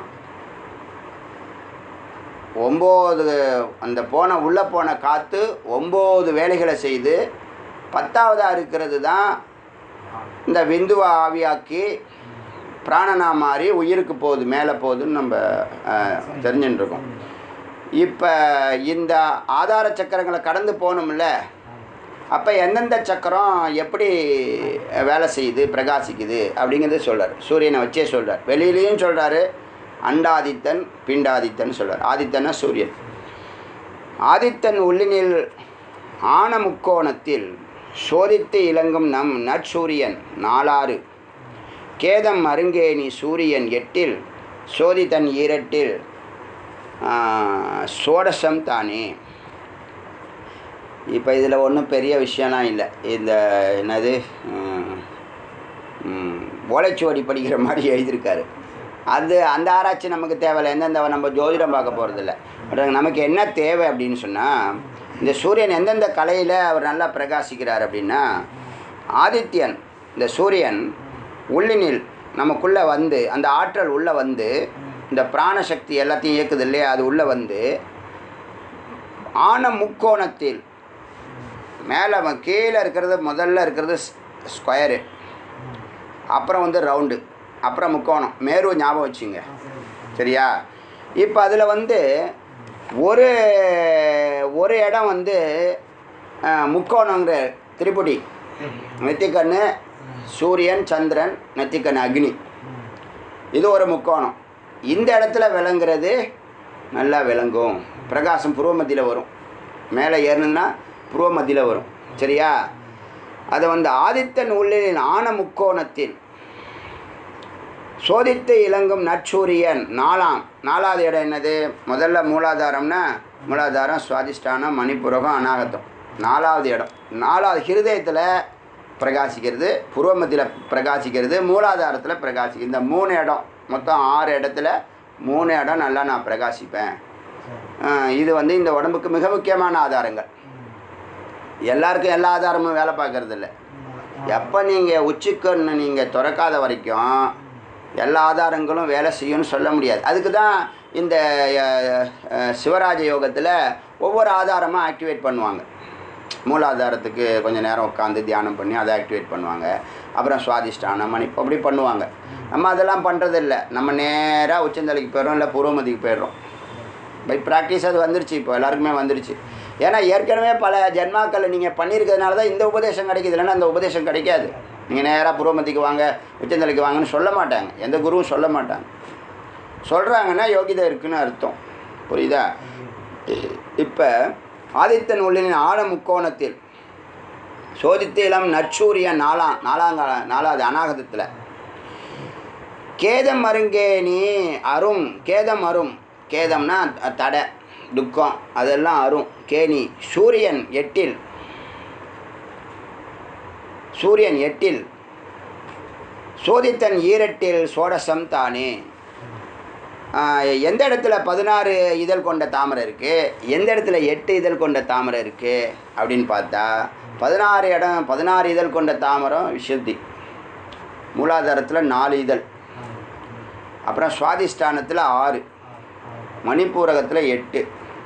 ஒம்பது அந்த போன உள்ளே போன காற்று ஒம்பது வேலைகளை செய்து பத்தாவதாக இருக்கிறது தான் இந்த விந்துவை ஆவியாக்கி பிராணனா மாறி உயிருக்கு போகுது மேலே போகுதுன்னு நம்ம அஹ், தெரிஞ்சுட்டு இருக்கோம் இப்போ இந்த ஆதார சக்கரங்களை கடந்து போகணும்ல அப்போ எந்தெந்த சக்கரம் எப்படி வேலை செய்யுது பிரகாசிக்குது அப்படிங்கிறத சொல்றார் சூரியனை வச்சே சொல்றார் வெளியிலையும் சொல்கிறாரு அண்டாதித்தன் பிண்டாதித்தன் சொல்றார் ஆதித்தன்னா சூரியன் ஆதித்தன் உள்ளினில் ஆன முக்கோணத்தில் சோதித்து இலங்கும் நம் நற்சூரியன் நாலாறு கேதம் அருங்கேணி சூரியன் எட்டில் சோதித்தன் ஈரட்டில் ஆ, சோடசம் தானே இப்போ இதில் ஒன்றும் பெரிய விஷயம்லாம் இல்லை இந்த என்னது ம், ம், ஓலைச்சுவடி படிக்கிற மாதிரி எழுதியிருக்காரு அது அந்த ஆராய்ச்சி நமக்கு தேவையில்லை எந்தெந்த நம்ம ஜோதிடம் பார்க்க போகிறதில்ல பட் நமக்கு என்ன தேவை அப்படின்னு சொன்னால் இந்த சூரியன் எந்தெந்த கலையில் அவர் நல்லா பிரகாசிக்கிறார் அப்படின்னா ஆதித்யன் இந்த சூரியன் உள்ளினில் நமக்குள்ளே வந்து அந்த ஆற்றல் உள்ளே வந்து இந்த பிராணசக்தி எல்லாத்தையும் இயக்குது இல்லையா அது உள்ளே வந்து ஆன முக்கோணத்தில் மேலே வ- கீழே இருக்கிறது முதல்ல இருக்கிறது ஸ்கொயரு அப்புறம் வந்து ரவுண்டு அப்புறம் முக்கோணம் மேரு ஞாபகம் வச்சுங்க சரியா இப்போ அதில் வந்து ஒரு ஒரு இடம் வந்து அஹ், முக்கோணங்கிற திரிபுடி நெத்திக்கண்ணு சூரியன் சந்திரன் நெத்திக்கண்ணு அக்னி இது ஒரு முக்கோணம் இந்த இடத்துல விளங்குறது நல்லா விளங்கும் பிரகாசம் புருவ மத்தியில் வரும் மேலே ஏறணுன்னா புருவ மத்தியில் வரும் சரியா அதை வந்து ஆதித்தன் உள்ளின் ஆன முக்கோணத்தில் சோதித்து இலங்கும் நற்சூரியன் நாலாம் நாலாவது இடம் என்னது முதல்ல மூலாதாரம்னா மூலாதாரம் சுவாதிஷ்டானம் மணிப்புரகம் அநாகத்தம் நாலாவது இடம் நாலாவது ஹிருதயத்தில் பிரகாசிக்கிறது புருவமத்தில் பிரகாசிக்கிறது மூலாதாரத்தில் பிரகாசிக்கிறது இந்த மூணு இடம் மொத்தம் ஆறு இடத்துல மூணு இடம் நல்லா நான் பிரகாசிப்பேன் ஆஹ் இது வந்து இந்த உடம்புக்கு மிக முக்கியமான ஆதாரங்கள் எல்லாருக்கும் எல்லா ஆதாரமும் வேலை பார்க்கறது இல்லை எப்போ நீங்கள் உச்சிக்கண்ணு நீங்கள் திறக்காத வரைக்கும் எல்லா ஆதாரங்களும் வேலை செய்யும்னு சொல்ல முடியாது அதுக்கு தான் இந்த அஹ், அஹ், சிவராஜ யோகத்தில் ஒவ்வொரு ஆதாரமாக ஆக்டிவேட் பண்ணுவாங்க மூலாதாரத்துக்கு கொஞ்சம் நேரம் உட்காந்து தியானம் பண்ணி அதை ஆக்டிவேட் பண்ணுவாங்க அப்புறம் சுவாதிஷ்டானம் மணி அப்படி பண்ணுவாங்க நம்ம அதெல்லாம் பண்ணுறதில்ல நம்ம நேராக உச்சந்தலைக்கு போயிடுறோம் இல்லை பூர்வமதிக்கு போயிடுறோம் பை ப்ராக்டிஸ் அது வந்துருச்சு இப்போ எல்லாருக்குமே வந்துருச்சு ஏன்னா ஏற்கனவே பல ஜென்மாக்களை நீங்கள் பண்ணியிருக்கிறதுனால தான் இந்த உபதேசம் கிடைக்குது இல்லைன்னா அந்த உபதேசம் கிடைக்காது நீங்கள் நேராக புருவமத்திக்கு வாங்க உச்சந்தலைக்கு வாங்கன்னு சொல்ல மாட்டாங்க எந்த குருவும் சொல்ல மாட்டாங்க சொல்கிறாங்கன்னா யோகிதை இருக்குன்னு அர்த்தம் புரியுதா இப்போ ஆதித்த நூலின் ஆழ முக்கோணத்தில் சோதித்த இளம் நற்சூரியன் நாலாம் நாலாங்கால நாலாவது அநாகதத்தில் கேதம் அருங்கேணி அரும் கேதம் அரும் கேதம்னா த- தடை துக்கம் அதெல்லாம் அரும் கேணி சூரியன் எட்டில் சூரியன் எட்டில் சோதித்தன் ஈரட்டில் சோடசம் தானே ஆஹ், எந்த இடத்துல பதினாறு இதழ் கொண்ட தாமரை இருக்குது எந்த இடத்துல எட்டு இதழ் கொண்ட தாமரை இருக்குது அப்படின்னு பார்த்தா பதினாறு இடம் பதினாறு இதழ் கொண்ட தாமரம் விசுத்தி மூலாதாரத்தில் நாலு இதழ் அப்புறம் சுவாதிஷ்டானத்தில் ஆறு மணிப்பூரகத்தில் எட்டு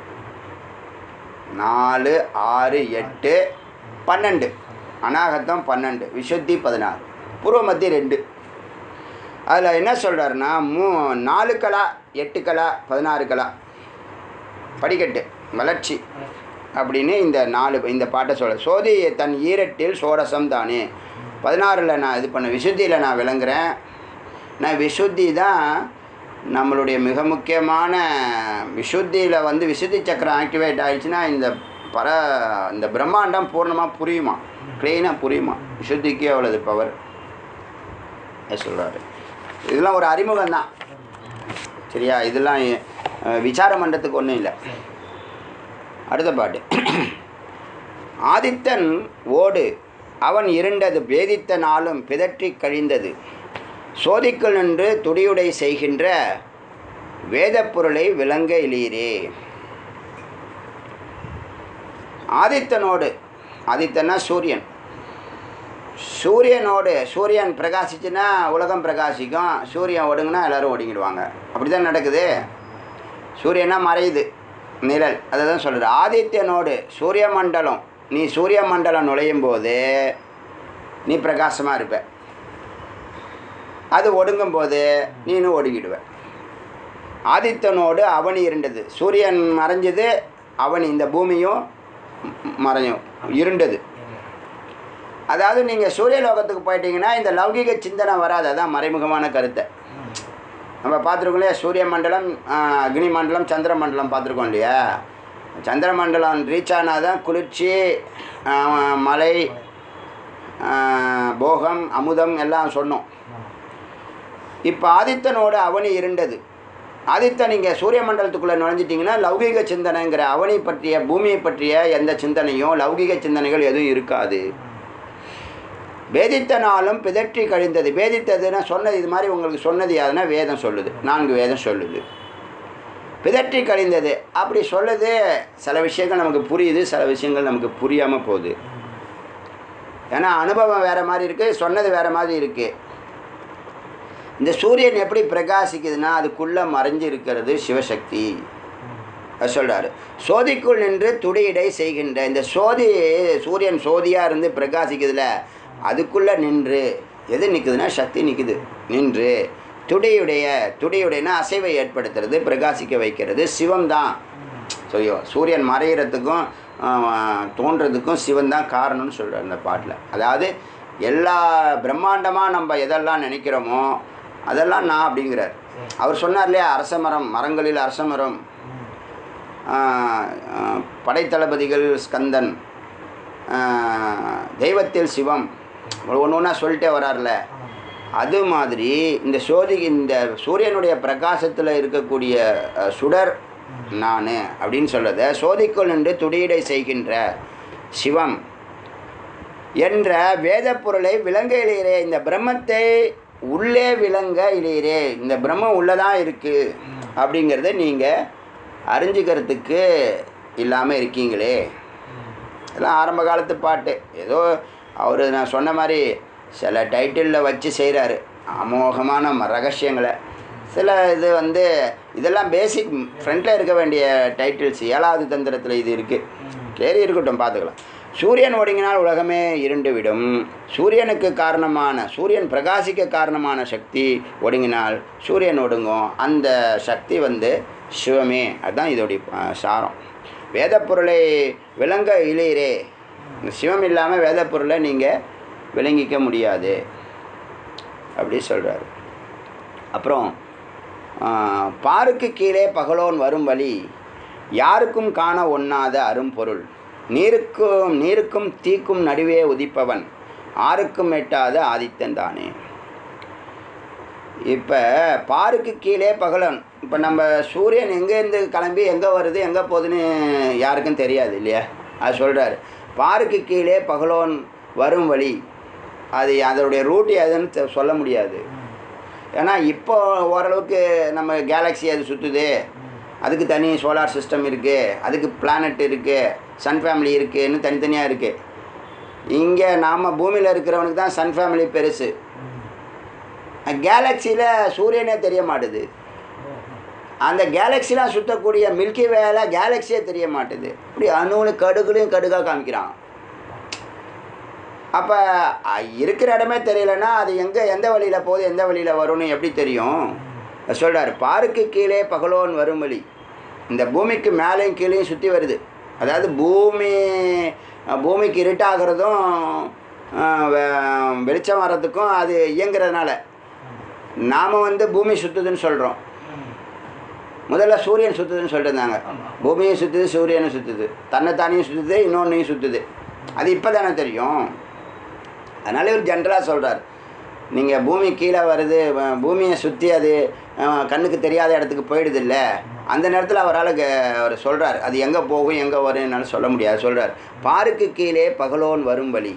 நாலு ஆறு எட்டு பன்னெண்டு அநாகத்தம் பன்னெண்டு விசுத்தி பதினாறு பூர்வமத்தி ரெண்டு அதில் என்ன சொல்கிறாருன்னா மூ நாலு கலா எட்டு கலா பதினாறு கலா படிக்கட்டு வளர்ச்சி அப்படின்னு இந்த நாலு இந்த பாட்டை சொல்ல சோதி தன் ஈரட்டில் சோடசம் தானே பதினாறில் நான் இது பண்ண விசுத்தியில் நான் விளங்குறேன் நான் விசுத்தி தான் நம்மளுடைய மிக முக்கியமான விசுத்தியில் வந்து விசுத்தி சக்கரம் ஆக்டிவேட் ஆயிடுச்சுன்னா இந்த பர இந்த பிரம்மாண்டம் பூர்ணமாக புரியுமா க்ளீனாக புரியுமா விசுத்திக்கு அவ்வளோது பவர் சொல்கிறாரு இதெல்லாம் ஒரு அறிமுகம் தான் சரியா இதெல்லாம் அஹ், விசாரம் பண்ணுறதுக்கு ஒன்றும் இல்லை அடுத்த பாட்டு ஆதித்தன் ஓடு அவன் இருண்டது பேதித்த நாளும் பிதற்றி கழிந்தது சோதிக்குள் நின்று துடியுடை செய்கின்ற வேதப் பொருளை விளங்க இலீரே ஆதித்தனோடு ஆதித்தன்னா சூரியன் சூரியனோடு சூரியன் பிரகாசிச்சுன்னா உலகம் பிரகாசிக்கும் சூரியன் ஒடுங்குனா எல்லோரும் ஒடுங்கிடுவாங்க அப்படி தான் நடக்குது சூரியனா மறையுது நிழல் அதை தான் சொல்கிறது ஆதித்யனோடு சூரிய மண்டலம் நீ சூரிய மண்டலம் நுழையும் போது நீ பிரகாசமாக இருப்ப அது ஒடுங்கும் போது நீனும் ஒடுங்கிடுவ ஆதித்தனோடு அவனி இருண்டது சூரியன் மறைஞ்சது அவனி இந்த பூமியும் ம- மறையும் இருண்டது அதாவது நீங்கள் சூரிய லோகத்துக்கு போயிட்டீங்கன்னா இந்த லௌகிக சிந்தனை வராது அதான் மறைமுகமான கருத்தை நம்ம பார்த்துருக்கோம் இல்லையா சூரிய மண்டலம் ஆஹ், அக்னி மண்டலம் சந்திர மண்டலம் பார்த்துருக்கோம் இல்லையா சந்திர மண்டலம் ரீச் ஆனால் தான் குளிர்ச்சி ஆஹ், மலை ஆஹ், போகம் அமுதம் எல்லாம் சொன்னோம் இப்போ ஆதித்தனோட அவனி இருண்டது ஆதித்தன் நீங்கள் சூரிய மண்டலத்துக்குள்ளே நுழைஞ்சிட்டிங்கன்னா லௌகிக சிந்தனைங்கிற அவனி பற்றிய பூமியை பற்றிய எந்த சிந்தனையும் லௌகிக சிந்தனைகள் எதுவும் இருக்காது வேதித்த நாளும் பிதற்றி கழிந்தது வேதித்ததுன்னா சொன்னது இது மாதிரி உங்களுக்கு சொன்னது யாருன்னா வேதம் சொல்லுது நான்கு வேதம் சொல்லுது பிதற்றி கழிந்தது அப்படி சொல்லுது சில விஷயங்கள் நமக்கு புரியுது சில விஷயங்கள் நமக்கு புரியாமல் போகுது ஏன்னா அனுபவம் வேறு மாதிரி இருக்குது சொன்னது வேறு மாதிரி இருக்குது இந்த சூரியன் எப்படி பிரகாசிக்குதுன்னா அதுக்குள்ளே மறைஞ்சு இருக்கிறது சிவசக்தி அது சொல்கிறாரு சோதிக்குள் நின்று துடியிடை செய்கின்ற இந்த சோதி சூரியன் சோதியாக இருந்து பிரகாசிக்குதுல அதுக்குள்ளே நின்று எது நிற்குதுன்னா சக்தி நிற்குது நின்று துடியுடைய துடியுடையனா அசைவை ஏற்படுத்துறது பிரகாசிக்க வைக்கிறது சிவம் தான் சொல்லியோ சூரியன் மறையிறதுக்கும் ஆஹ், தோன்றதுக்கும் சிவன் தான் காரணம்னு சொல்கிறார் இந்த பாட்டில் அதாவது எல்லா பிரம்மாண்டமாக நம்ம எதெல்லாம் நினைக்கிறோமோ அதெல்லாம் நான் அப்படிங்கிறார் அவர் சொன்னார் இல்லையா அரச மரம் மரங்களில் அரச மரம் ஆஹ், ஆஹ், படைத்தளபதிகள் ஸ்கந்தன் ஆஹ், தெய்வத்தில் சிவம் ஒன்று ஒன்றா சொல்லிட்டே வரார்ல அது மாதிரி இந்த சோதி இந்த சூரியனுடைய பிரகாசத்தில் இருக்கக்கூடிய அஹ், சுடர் நான் அப்படின்னு சொல்கிறத சோதிக்குள் நின்று துடியடை செய்கின்ற சிவம் என்ற வேத பொருளை விளங்க இளையரே இந்த பிரம்மத்தை உள்ளே விளங்க இளையரே இந்த பிரம்மம் உள்ளதான் இருக்குது அப்படிங்கிறத நீங்கள் அறிஞ்சிக்கிறதுக்கு இல்லாமல் இருக்கீங்களே இதெல்லாம் ஆரம்ப காலத்து பாட்டு ஏதோ அவர் நான் சொன்ன மாதிரி சில டைட்டிலில் வச்சு செய்கிறாரு அமோகமான ம- ரகசியங்களை சில இது வந்து இதெல்லாம் பேசிக் ஃப்ரண்ட்டில் இருக்க வேண்டிய டைட்டில்ஸ் ஏழாவது தந்திரத்தில் இது இருக்குது சரி இருக்கட்டும் பார்த்துக்கலாம் சூரியன் ஒடுங்கினால் உலகமே இருண்டு விடும் சூரியனுக்கு காரணமான சூரியன் பிரகாசிக்க காரணமான சக்தி ஒடுங்கினால் சூரியன் ஒடுங்கும் அந்த சக்தி வந்து சிவமே அதுதான் இதோடைய அஹ், சாரம் வேத பொருளை விளங்க இளையரே இந்த சிவம் இல்லாமல் வேத பொருளை நீங்கள் விளங்கிக்க முடியாது அப்படி சொல்கிறாரு அப்புறம் ஆஹ், பாருக்கு கீழே பகலோன் வரும் வழி யாருக்கும் காண ஒண்ணாத அரும்பொருள் நீருக்கும் நீருக்கும் தீக்கும் நடுவே உதிப்பவன் ஆருக்கும் எட்டாத ஆதித்தன் தானே இப்போ பாருக்கு கீழே பகலன் இப்போ நம்ம சூரியன் எங்கேருந்து கிளம்பி எங்கே வருது எங்கே போகுதுன்னு யாருக்கும் தெரியாது இல்லையா அது சொல்கிறாரு பாருக்கு கீழே பகலோன் வரும் வழி அது அதனுடைய ரூட் எதுன்னு தெ- சொல்ல முடியாது ஏன்னா இப்போ ஓரளவுக்கு நம்ம கேலக்ஸி அது சுற்றுது அதுக்கு தனி சோலார் சிஸ்டம் இருக்குது அதுக்கு பிளானட் இருக்குது சன் ஃபேமிலி இருக்குன்னு தனித்தனியாக இருக்குது இங்கே நாம் பூமியில் இருக்கிறவனுக்கு தான் சன் ஃபேமிலி பெருசு கேலக்சியில் சூரியனே தெரிய மாட்டுது அந்த கேலக்சிலாம் சுற்றக்கூடிய மில்கி வேல கேலக்சியே தெரிய மாட்டுது இப்படி அணுன்னு கடுகுலையும் கடுகாக காமிக்கிறான் அப்போ இருக்கிற இடமே தெரியலன்னா அது எங்கே எந்த வழியில் போகுது எந்த வழியில் வரும்னு எப்படி தெரியும் சொல்கிறார் பாருக்கு கீழே பகலோன் வரும் வழி இந்த பூமிக்கு மேலேயும் கீழேயும் சுற்றி வருது அதாவது பூமி அஹ், பூமிக்கு இருட்டாகிறதும் அஹ், வெ- வெளிச்சம் வர்றதுக்கும் அது இயங்குறதுனால நாம் வந்து பூமி சுற்றுதுன்னு சொல்கிறோம் முதல்ல சூரியன் சுற்றுதுன்னு சொல்லிட்டு இருந்தாங்க பூமியும் சுற்றுது சூரியனும் சுற்றுது தன்னைத்தானையும் சுற்றுது இன்னொன்றையும் சுற்றுது அது இப்போ தானே தெரியும் அதனால இவர் ஜென்ரலாக சொல்கிறார் நீங்கள் பூமி கீழே வருது வ- பூமியை சுற்றி அது அஹ், கண்ணுக்கு தெரியாத இடத்துக்கு போயிடுது இல்லை அந்த நேரத்தில் அவரால் அவர் சொல்கிறார் அது எங்கே போகும் எங்கே வரும் என்னால் சொல்ல முடியாது சொல்கிறார் பாருக்கு கீழே பகலோன் வரும் வழி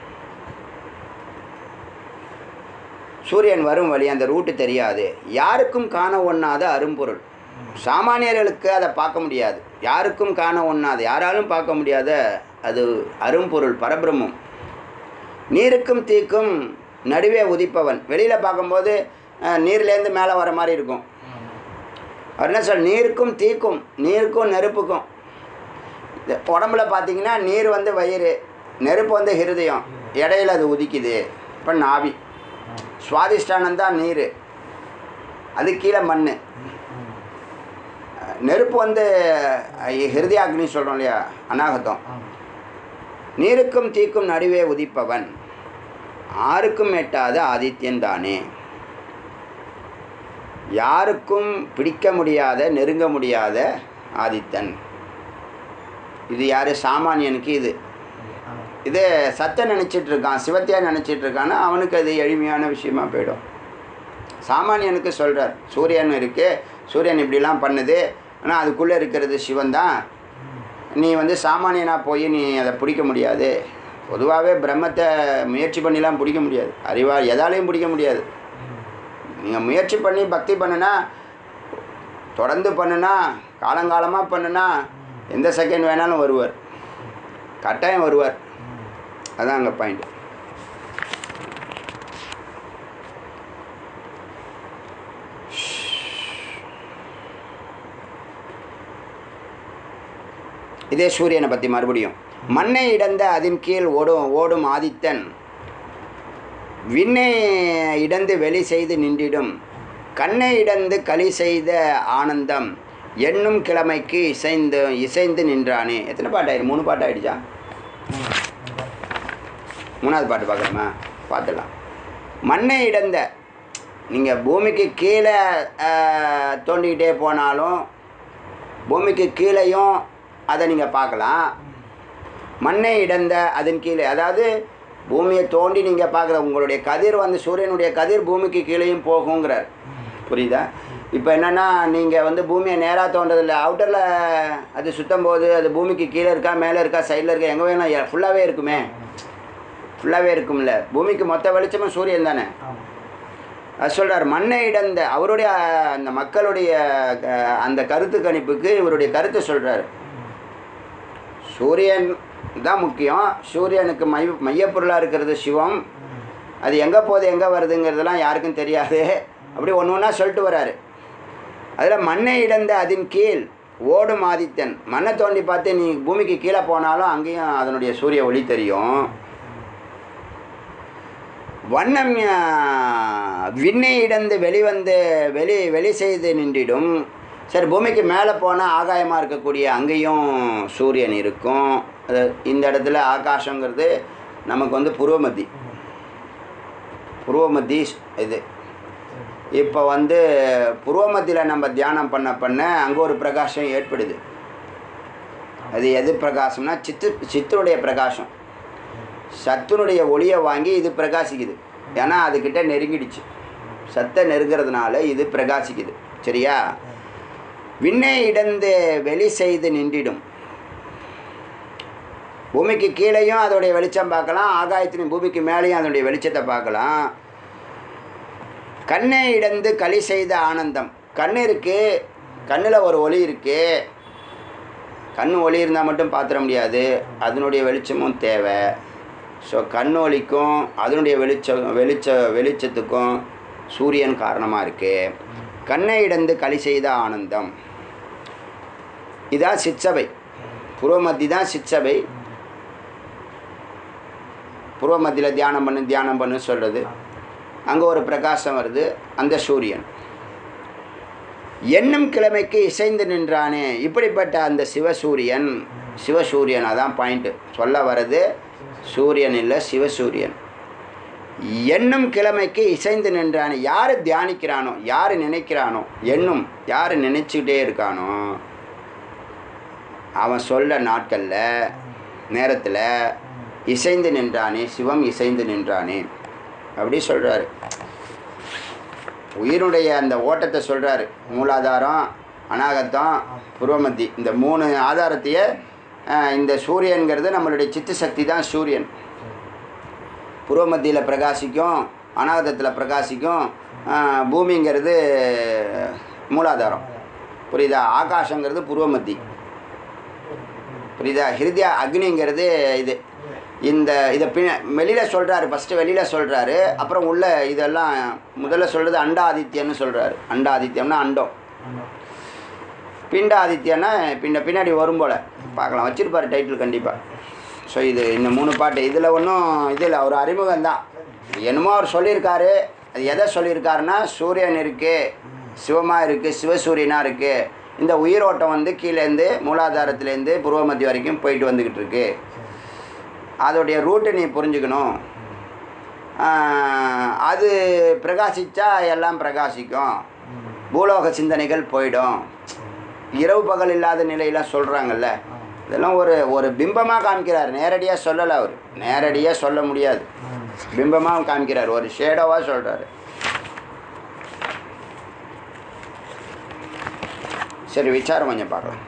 சூரியன் வரும் வழி அந்த ரூட்டு தெரியாது யாருக்கும் காண ஒண்ணாத அரும்பொருள் சாமானியர்களுக்கு அதை பார்க்க முடியாது யாருக்கும் காண ஒண்ணாத யாராலும் பார்க்க முடியாத அது அரும்பொருள் பரபிரம்மம் நீருக்கும் தீக்கும் நடுவே உதிப்பவன் வெளியில் பார்க்கும்போது அஹ், நீர்லேருந்து மேலே வர மாதிரி இருக்கும் அவர் என்ன சொல் நீருக்கும் தீக்கும் நீருக்கும் நெருப்புக்கும் இந்த உடம்புல பார்த்தீங்கன்னா நீர் வந்து வயிறு நெருப்பு வந்து ஹிருதயம் இடையில அது உதிக்குது இப்போ நாவி சுவாதிஷ்டானம் தான் நீர் அது கீழே மண் நெருப்பு வந்து அஹ், ஹிருதயாக்னி சொல்கிறோம் இல்லையா அநாகதம் நீருக்கும் தீக்கும் நடுவே உதிப்பவன் ஆருக்கும் எட்டாத ஆதித்யன் தானே யாருக்கும் பிடிக்க முடியாத நெருங்க முடியாத ஆதித்தன் இது யார் சாமானியனுக்கு இது இது சத்தை நினச்சிட்டு இருக்கான் சிவத்தையா நினச்சிட்டு இருக்கான்னா அவனுக்கு அது எளிமையான விஷயமா போயிடும் சாமானியனுக்கு சொல்கிறார் சூரியன் இருக்குது சூரியன் இப்படிலாம் பண்ணுது ஆனால் அதுக்குள்ளே இருக்கிறது சிவன் தான் நீ வந்து சாமானியனாக போய் நீ அதை பிடிக்க முடியாது பொதுவாகவே பிரம்மத்தை முயற்சி பண்ணிலாம் பிடிக்க முடியாது அறிவா எதாலையும் பிடிக்க முடியாது நீங்கள் முயற்சி பண்ணி பக்தி பண்ணுனா தொடர்ந்து பண்ணுனா காலங்காலமாக பண்ணுனா எந்த செகண்ட் வேணாலும் வருவார் கட்டாயம் வருவார் அதான் அங்கே பாயிண்ட் இதே சூரியனை பற்றி மறுபடியும் மண்ணை இடந்த அதன் கீழ் ஓடும் ஓடும் ஆதித்தன் விண்ணை இடந்து வெளி செய்து நின்றிடும் கண்ணை இடந்து களி செய்த ஆனந்தம் எண்ணும் கிழமைக்கு இசைந்து இசைந்து நின்றானே எத்தனை பாட்டு ஆயிடு மூணு பாட்டு ஆயிடுச்சா மூணாவது பாட்டு பார்க்குறோமா பார்த்துடலாம் மண்ணை இடந்த நீங்கள் பூமிக்கு கீழே ஆஹ், தோண்டிக்கிட்டே போனாலும் பூமிக்கு கீழேயும் அதை நீங்கள் பார்க்கலாம் மண்ணை இடந்த அதன் கீழே அதாவது பூமியை தோண்டி நீங்கள் பார்க்குற உங்களுடைய கதிர் வந்து சூரியனுடைய கதிர் பூமிக்கு கீழேயும் போகுங்கிறார் புரியுதா இப்போ என்னென்னா நீங்கள் வந்து பூமியை நேராக தோன்றதில்ல அவுட்டரில் அது சுத்தம் போது அது பூமிக்கு கீழே இருக்கா மேலே இருக்கா சைடில் இருக்கா எங்கே வேணும் ஃபுல்லாகவே இருக்குமே ஃபுல்லாகவே இருக்கும்ல பூமிக்கு மொத்த வெளிச்சமும் சூரியன் தானே ஆமாம் அது சொல்கிறார் மண்ணை இடந்த அவருடைய அஹ், அந்த மக்களுடைய அஹ், அந்த கருத்து கணிப்புக்கு இவருடைய கருத்தை சொல்கிறாரு சூரியன் தான் முக்கியம் சூரியனுக்கு மை மையப்பொருளாக இருக்கிறது சிவம் அது எங்கே போகுது எங்கே வருதுங்கிறதெல்லாம் யாருக்கும் தெரியாது அப்படி ஒன்று ஒன்றா சொல்லிட்டு வராரு அதில் மண்ணை இடந்த அதன் கீழ் ஓடும் ஆதித்தன் மண்ணை தோண்டி பார்த்து நீ பூமிக்கு கீழே போனாலும் அங்கேயும் அதனுடைய சூரிய ஒளி தெரியும் வண்ணம் ஆ, விண்ணை இடந்து வெளிவந்து வெளி வெளி செய்து நின்றிடும் சரி பூமிக்கு மேலே போனால் ஆகாயமாக இருக்கக்கூடிய அங்கேயும் சூரியன் இருக்கும் அது இந்த இடத்துல ஆகாசங்கிறது நமக்கு வந்து புருவமத்தி புருவமத்தி இது இப்போ வந்து புருவமத்தியில் நம்ம தியானம் பண்ண பண்ண அங்கே ஒரு பிரகாசம் ஏற்படுது அது எது பிரகாசம்னா சித்து சித்தனுடைய பிரகாசம் சத்துனுடைய ஒளியை வாங்கி இது பிரகாசிக்குது ஏன்னா அதுக்கிட்ட நெருங்கிடுச்சு சத்தை நெருங்கிறதுனால இது பிரகாசிக்குது சரியா விண்ணை இடந்து வெளி செய்து நின்றிடும் பூமிக்கு கீழேயும் அதோடைய வெளிச்சம் பார்க்கலாம் ஆகாயத்தின் பூமிக்கு மேலேயும் அதனுடைய வெளிச்சத்தை பார்க்கலாம் கண்ணை இடந்து களி செய்த ஆனந்தம் கண் இருக்கு கண்ணில் ஒரு ஒளி இருக்கு கண் ஒளி இருந்தால் மட்டும் பார்த்துட முடியாது அதனுடைய வெளிச்சமும் தேவை ஸோ கண் ஒளிக்கும் அதனுடைய வெளிச்சம் வெளிச்ச வெளிச்சத்துக்கும் சூரியன் காரணமாக இருக்குது கண்ணை இடந்து களி செய்த ஆனந்தம் இதான் சிற்சபை புருவமத்தி தான் சிற்சபை புருவமத்தியில் தியானம் பண்ணு தியானம் பண்ணு சொல்கிறது அங்கே ஒரு பிரகாசம் வருது அந்த சூரியன் எண்ணும் கிழமைக்கு இசைந்து நின்றானே இப்படிப்பட்ட அந்த சிவசூரியன் சிவசூரியன் அதான் பாயிண்ட்டு சொல்ல வர்றது சூரியன் இல்லை சிவசூரியன் எண்ணும் கிழமைக்கு இசைந்து நின்றானே யார் தியானிக்கிறானோ யார் நினைக்கிறானோ எண்ணும் யார் நினைச்சுக்கிட்டே இருக்கானோ அவன் சொல்ல நாட்களில் நேரத்தில் இசைந்து நின்றானே சிவம் இசைந்து நின்றானே அப்படி சொல்கிறாரு உயிருடைய அந்த ஓட்டத்தை சொல்கிறாரு மூலாதாரம் அநாகத்தம் புருவமத்தி இந்த மூணு ஆதாரத்தையே அஹ், இந்த சூரியன்கிறது நம்மளுடைய சித்து சக்தி தான் சூரியன் புருவமத்தியில் பிரகாசிக்கும் அநாகதத்தில் பிரகாசிக்கும் அஹ், பூமிங்கிறது மூலாதாரம் புரியுதா ஆகாசங்கிறது புருவமத்தி புரியுதா ஹிருதய அக்னிங்கிறது இது இந்த இதை பின்ன வெளியில் சொல்கிறாரு ஃபஸ்ட்டு வெளியில் சொல்கிறாரு அப்புறம் உள்ள இதெல்லாம் முதல்ல சொல்கிறது அண்டாதித்யன்னு சொல்கிறாரு அண்டாதித்யம்னா அண்டம் பிண்டாதித்யன்னா பின்ன பின்னாடி வரும் போல் பார்க்கலாம் வச்சிருப்பாரு டைட்டில் கண்டிப்பாக ஸோ இது இந்த மூணு பாட்டு இதில் ஒன்றும் இதில் ஒரு அறிமுகம் தான் என்னமோ அவர் சொல்லியிருக்காரு அது எதை சொல்லியிருக்காருன்னா சூரியன் இருக்குது சிவமாக இருக்குது சிவசூரியனாக இருக்குது இந்த உயிரோட்டம் வந்து கீழேருந்து மூலாதாரத்துலேருந்து புருவமத்தி வரைக்கும் போயிட்டு வந்துக்கிட்டு இருக்கு அதோடைய ரூட்டை நீ புரிஞ்சுக்கணும் ஆஹ், அது பிரகாசிச்சா எல்லாம் பிரகாசிக்கும் பூலோக சிந்தனைகள் போயிடும் இரவு பகல் இல்லாத நிலையெல்லாம் சொல்கிறாங்கல்ல இதெல்லாம் ஒரு ஒரு பிம்பமாக காமிக்கிறார் நேரடியாக சொல்லலை அவர் நேரடியாக சொல்ல முடியாது பிம்பமாக காமிக்கிறார் ஒரு ஷேடோவாக சொல்கிறாரு சரி விசாரம் கொஞ்சம் பார்க்கலாம்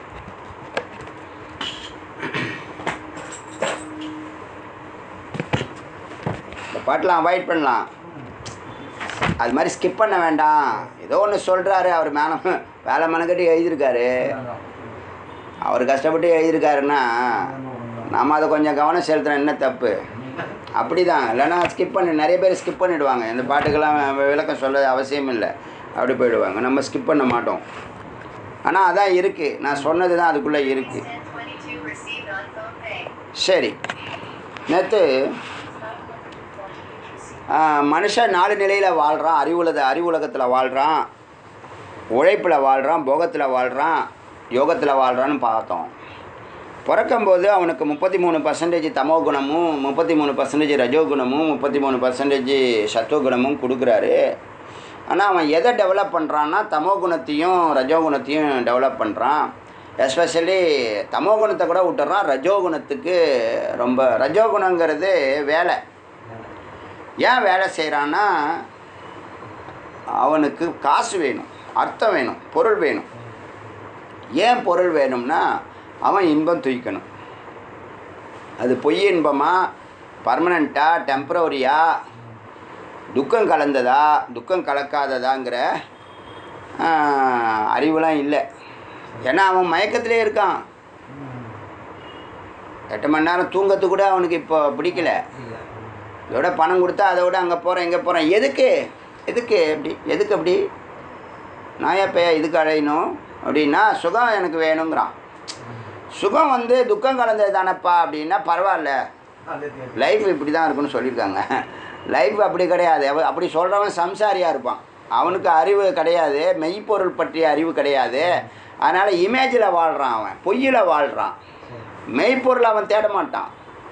இந்த பாட்டெலாம் அவாய்ட் பண்ணலாம் அது மாதிரி ஸ்கிப் பண்ண வேண்டாம் ஏதோ ஒன்று சொல்கிறாரு அவர் மேலே வேலை மெனக்கட்டி எழுதியிருக்காரு அவர் கஷ்டப்பட்டு எழுதியிருக்காருன்னா நம்ம அதை கொஞ்சம் கவனம் செலுத்துறோம் என்ன தப்பு அப்படி தான் இல்லைன்னா ஸ்கிப் பண்ணி நிறைய பேர் ஸ்கிப் பண்ணிடுவாங்க இந்த பாட்டுக்கெல்லாம் வி- விளக்கம் சொல்ல அவசியம் இல்லை அப்படி போயிடுவாங்க நம்ம ஸ்கிப் பண்ண மாட்டோம் ஆனால் அதான் இருக்குது நான் சொன்னது தான் அதுக்குள்ளே இருக்குது 1022 received on phone pay. சரி நேற்று மனுஷன் நாலு நிலையில் வாழ்கிறான் அறிவுலக அறிவுலகத்தில் வாழ்கிறான் உழைப்பில் வாழ்கிறான் போகத்தில் வாழ்கிறான் யோகத்தில் வாழ்கிறான்னு பார்த்தோம் பிறக்கும்போது அவனுக்கு முப்பத்தி மூணு பர்சன்டேஜ் தமோ குணமும் முப்பத்தி மூணு பர்சன்டேஜ் ரஜோ குணமும் முப்பத்தி மூணு பர்சன்டேஜ் சத்துவ குணமும் கொடுக்குறாரு ஆனால் அவன் எதை டெவலப் பண்ணுறான்னா தமோ குணத்தையும் ரஜோ குணத்தையும் டெவலப் பண்ணுறான் எஸ்பெஷலி தமோ குணத்தை கூட விட்டுறான் ரஜோ குணத்துக்கு ரொம்ப ரஜோ குணங்கிறது வேலை ஏன் வேலை செய்கிறான்னா அவனுக்கு காசு வேணும் அர்த்தம் வேணும் பொருள் வேணும் ஏன் பொருள் வேணும்னா அவன் இன்பம் தூய்க்கணும் அது பொய் இன்பமா பர்மனண்ட்டா டெம்பரவரியா துக்கம் கலந்ததா துக்கம் கலக்காததாங்கிற ஆஹ், அறிவுலாம் இல்லை ஏன்னா அவன் மயக்கத்திலே இருக்கான் எட்டு மணி நேரம் தூங்கத்துக்கு கூட அவனுக்கு இப்போ பிடிக்கல இதோட பணம் கொடுத்தா அதை விட அங்கே போகிறேன் இங்கே போகிறேன் எதுக்கு எதுக்கு அப்படி எதுக்கு அப்படி நாயா பையா இதுக்கு அழையணும் அப்படின்னா சுகம் எனக்கு வேணுங்கிறான் சுகம் வந்து துக்கம் கலந்தது தானப்பா அப்படின்னா பரவாயில்ல லைஃப் இப்படி தான் இருக்குன்னு சொல்லியிருக்காங்க லைஃப் அப்படி கிடையாது அவ அப்படி சொல்கிறவன் சம்சாரியாக இருப்பான் அவனுக்கு அறிவு கிடையாது மெய்ப்பொருள் பற்றிய அறிவு கிடையாது அதனால் இமேஜில் வாழ்கிறான் அவன் பொய்யில் வாழ்கிறான் மெய்ப்பொருள் அவன் தேட மாட்டான்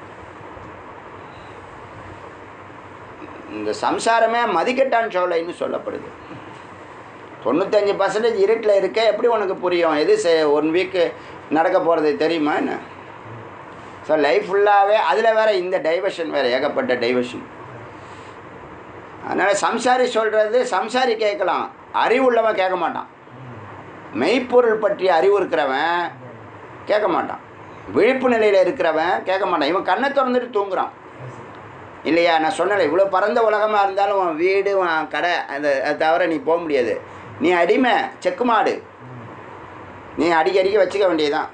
இந்த சம்சாரமே மதிக்கட்டான் சோலைன்னு சொல்லப்படுது தொண்ணூத்தஞ்சு பர்சன்டேஜ் இருட்டில் இருக்க எப்படி உனக்கு புரியும் எது ஒன் வீக்கு நடக்க போகிறது தெரியுமா என்ன ஸோ லைஃப் ஃபுல்லாகவே அதில் வேற இந்த டைவர்ஷன் வேறு ஏகப்பட்ட டைவர்ஷன் அதனால் சம்சாரி சொல்கிறது சம்சாரி கேட்கலாம் அறிவு உள்ளவன் கேட்க மாட்டான் மெய்ப்பொருள் பற்றிய அறிவு இருக்கிறவன் கேட்க மாட்டான் விழிப்பு நிலையில் இருக்கிறவன் கேட்க மாட்டான் இவன் கண்ணை திறந்துட்டு தூங்குறான் இல்லையா நான் சொன்னல இவ்வளோ பரந்த உலகமாக இருந்தாலும் உன் வீடு உன் கடை அந்த அது தவிர நீ போக முடியாது நீ அடிமை செக்கு மாடு நீ அடிக்கடிக்க வச்சுக்க வேண்டியதுதான்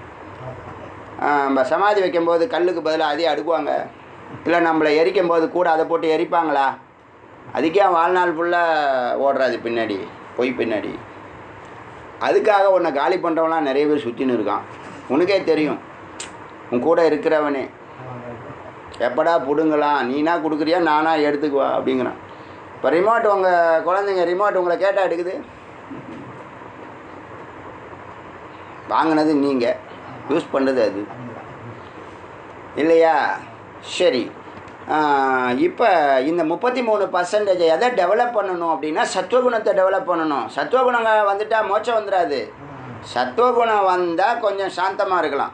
நம்ம சமாதி வைக்கும்போது கல்லுக்கு பதிலாக அதே அடுக்குவாங்க இல்லை நம்மளை எரிக்கும் போது கூட அதை போட்டு எரிப்பாங்களா அதுக்கே வாழ்நாள் ஃபுல்லாக ஓடுறாது பின்னாடி பொய் பின்னாடி அதுக்காக உன்னை காலி பண்ணுறவன்லாம் நிறைய பேர் சுற்றின்னு இருக்கான் உனக்கே தெரியும் உன் கூட இருக்கிறவனே எப்படா பிடுங்கலாம் நீனா கொடுக்குறியா நானா எடுத்துக்குவா அப்படிங்கிறான் இப்போ ரிமோட் உங்கள் குழந்தைங்க ரிமோட் உங்களை கேட்டால் எடுக்குது வாங்கினது நீங்கள் யூஸ் பண்ணுறது அது இல்லையா சரி இப்போ இந்த முப்பத்தி மூணு பர்சன்டேஜ் எதை டெவலப் பண்ணணும் அப்படின்னா சத்துவகுணத்தை டெவலப் பண்ணணும் சத்துவகுணங்க வந்துட்டால் மோட்சம் வந்துடாது சத்துவகுணம் வந்தால் கொஞ்சம் சாந்தமாக இருக்கலாம்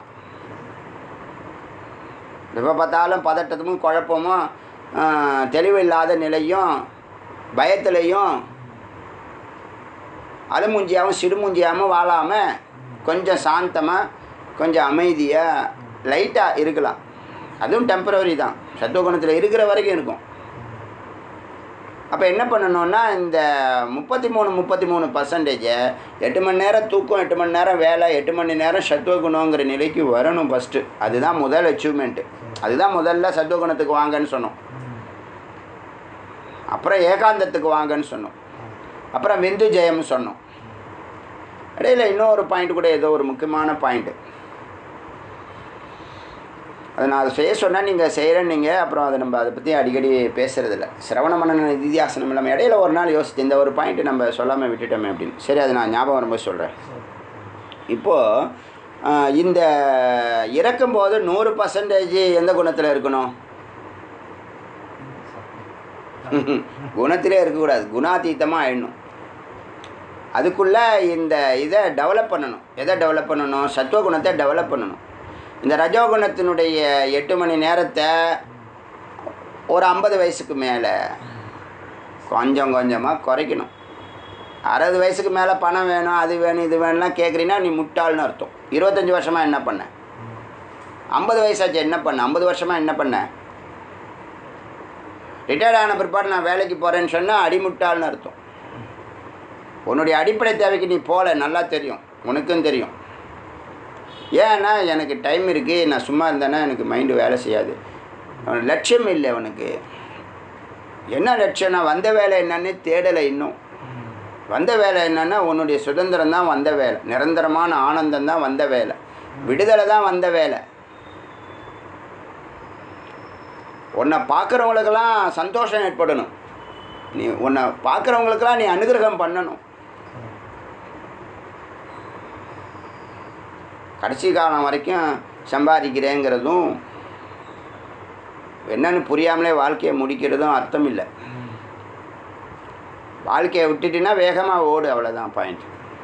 எப்போ பார்த்தாலும் பதட்டமும் குழப்பமும் ஆஹ், தெளிவில்லாத நிலையும் பயத்துலையும் அழுமூஞ்சியாகவும் சிடுமூஞ்சியாகவும் வாழாமல் கொஞ்சம் சாந்தமாக கொஞ்சம் அமைதியாக லைட்டாக இருக்கலாம் அதுவும் டெம்பரவரி தான் சத்துவகுணத்தில் இருக்கிற வரைக்கும் இருக்கும் அப்போ என்ன பண்ணணும்னா இந்த முப்பத்தி மூணு முப்பத்தி மூணு பர்சன்டேஜை எட்டு மணி நேரம் தூக்கம் எட்டு மணி நேரம் வேலை எட்டு மணி நேரம் சத்துவகுணங்கிற நிலைக்கு வரணும் ஃபஸ்ட்டு அதுதான் முதல் அச்சீவ்மெண்ட்டு அதுதான் முதல்ல சத்துவகுணத்துக்கு வாங்கன்னு சொன்னோம் அப்புறம் ஏகாந்தத்துக்கு வாங்கன்னு சொன்னோம் அப்புறம் விந்து ஜெயம்னு சொன்னோம் இடையில இன்னொரு பாயிண்ட் கூட ஏதோ ஒரு முக்கியமான பாயிண்ட்டு அதை நான் அதை செய்ய சொன்னால் நீங்கள் செய்கிறேன்னீங்க அப்புறம் அதை நம்ம அதை பற்றி அடிக்கடி பேசுகிறதில்ல சிரவண மன்னன நிதியாசனம் இல்லாமல் இடையில ஒரு நாள் யோசிச்சு இந்த ஒரு பாயிண்ட் நம்ம சொல்லாமல் விட்டுட்டோமே அப்படின்னு சரி அது நான் ஞாபகம் வரும்போது சொல்கிறேன் இப்போது இந்த இறக்கும்போது நூறு பர்சன்டேஜ் எந்த குணத்தில் இருக்கணும் குணத்திலே இருக்கக்கூடாது குணாதீத்தமாக ஆயிடணும் அதுக்குள்ளே இந்த இதை டெவலப் பண்ணணும் எதை டெவலப் பண்ணணும் சத்துவகுணத்தை டெவலப் பண்ணணும் இந்த ரஜோகுணத்தினுடைய எட்டு மணி நேரத்தை ஒரு ஐம்பது வயசுக்கு மேலே கொஞ்சம் கொஞ்சமாக குறைக்கணும் அறுபது வயசுக்கு மேலே பணம் வேணும் அது வேணும் இது வேணும்லாம் கேட்குறீங்கன்னா நீ முட்டாள்னு அர்த்தம் இருபத்தஞ்சி வருஷமாக என்ன பண்ண ஐம்பது வயசாச்சு என்ன பண்ண ஐம்பது வருஷமாக என்ன பண்ண ரிட்டையர்ட் ஆன பிற்பாடு நான் வேலைக்கு போகிறேன்னு சொன்னால் அடிமுட்டாள்னு அர்த்தம் உன்னுடைய அடிப்படை தேவைக்கு நீ போகல நல்லா தெரியும் உனக்கும் தெரியும் ஏன்னா எனக்கு டைம் இருக்குது நான் சும்மா இருந்தேன்னா எனக்கு மைண்டு வேலை செய்யாது அவன் லட்சியம் இல்லை அவனுக்கு என்ன லட்சியம்னா வந்த வேலை என்னன்னு தேடலை இன்னும் வந்த வேலை என்னன்னா உன்னுடைய சுதந்திரம் தான் வந்த வேலை நிரந்தரமான ஆனந்தம் தான் வந்த வேலை விடுதலை தான் வந்த வேலை உன்னை பார்க்குறவங்களுக்கெல்லாம் சந்தோஷம் ஏற்படணும் நீ உன்னை பார்க்குறவங்களுக்கெல்லாம் நீ அனுகிரகம் பண்ணணும் கடைசி காலம் வரைக்கும் சம்பாதிக்கிறேங்கிறதும் என்னன்னு புரியாமலே வாழ்க்கையை முடிக்கிறதும் அர்த்தம் இல்லை வாழ்க்கையை விட்டுட்டினா வேகமாக ஓடு அவ்வளோதான் பாயிண்ட்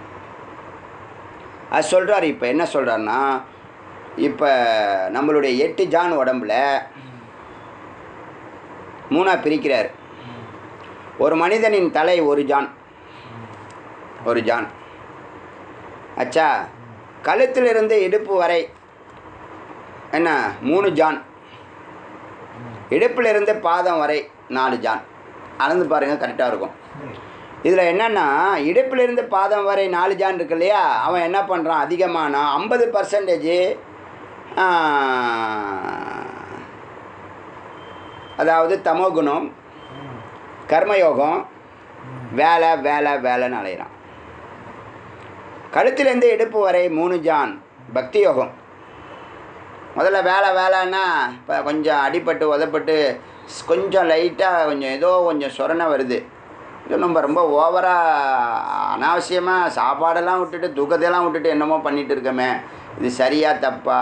அது சொல்கிறார் இப்போ என்ன சொல்கிறாருன்னா இப்போ நம்மளுடைய எட்டு ஜான் உடம்புல மூணாக பிரிக்கிறார் ஒரு மனிதனின் தலை ஒரு ஜான் ஒரு ஜான் அச்சா கழுத்திலிருந்து இடுப்பு வரை என்ன மூணு ஜான் இடுப்பிலிருந்து பாதம் வரை நாலு ஜான் அளந்து பாருங்கள் கரெக்டாக இருக்கும் இதில் என்னென்னா இடுப்பிலிருந்து பாதம் வரை நாலு ஜான் இருக்கு இல்லையா அவன் என்ன பண்ணுறான் அதிகமானா ஐம்பது பர்சன்டேஜ் அதாவது தமோகுணம் கர்மயோகம் வேலை வேலை வேலைன்னு அலையிறான் கழுத்திலேருந்து இடுப்பு வரை மூணு ஜான் பக்தி யோகம் முதல்ல வேலை வேலைன்னா இப்போ கொஞ்சம் அடிபட்டு உதப்பட்டு ஸ் கொஞ்சம் லைட்டாக கொஞ்சம் ஏதோ கொஞ்சம் சொரணை வருது இது நம்ம ரொம்ப ஓவராக அனாவசியமாக சாப்பாடெல்லாம் விட்டுட்டு தூக்கத்தையெல்லாம் விட்டுட்டு என்னமோ பண்ணிட்டு இருக்கோமே இது சரியா தப்பா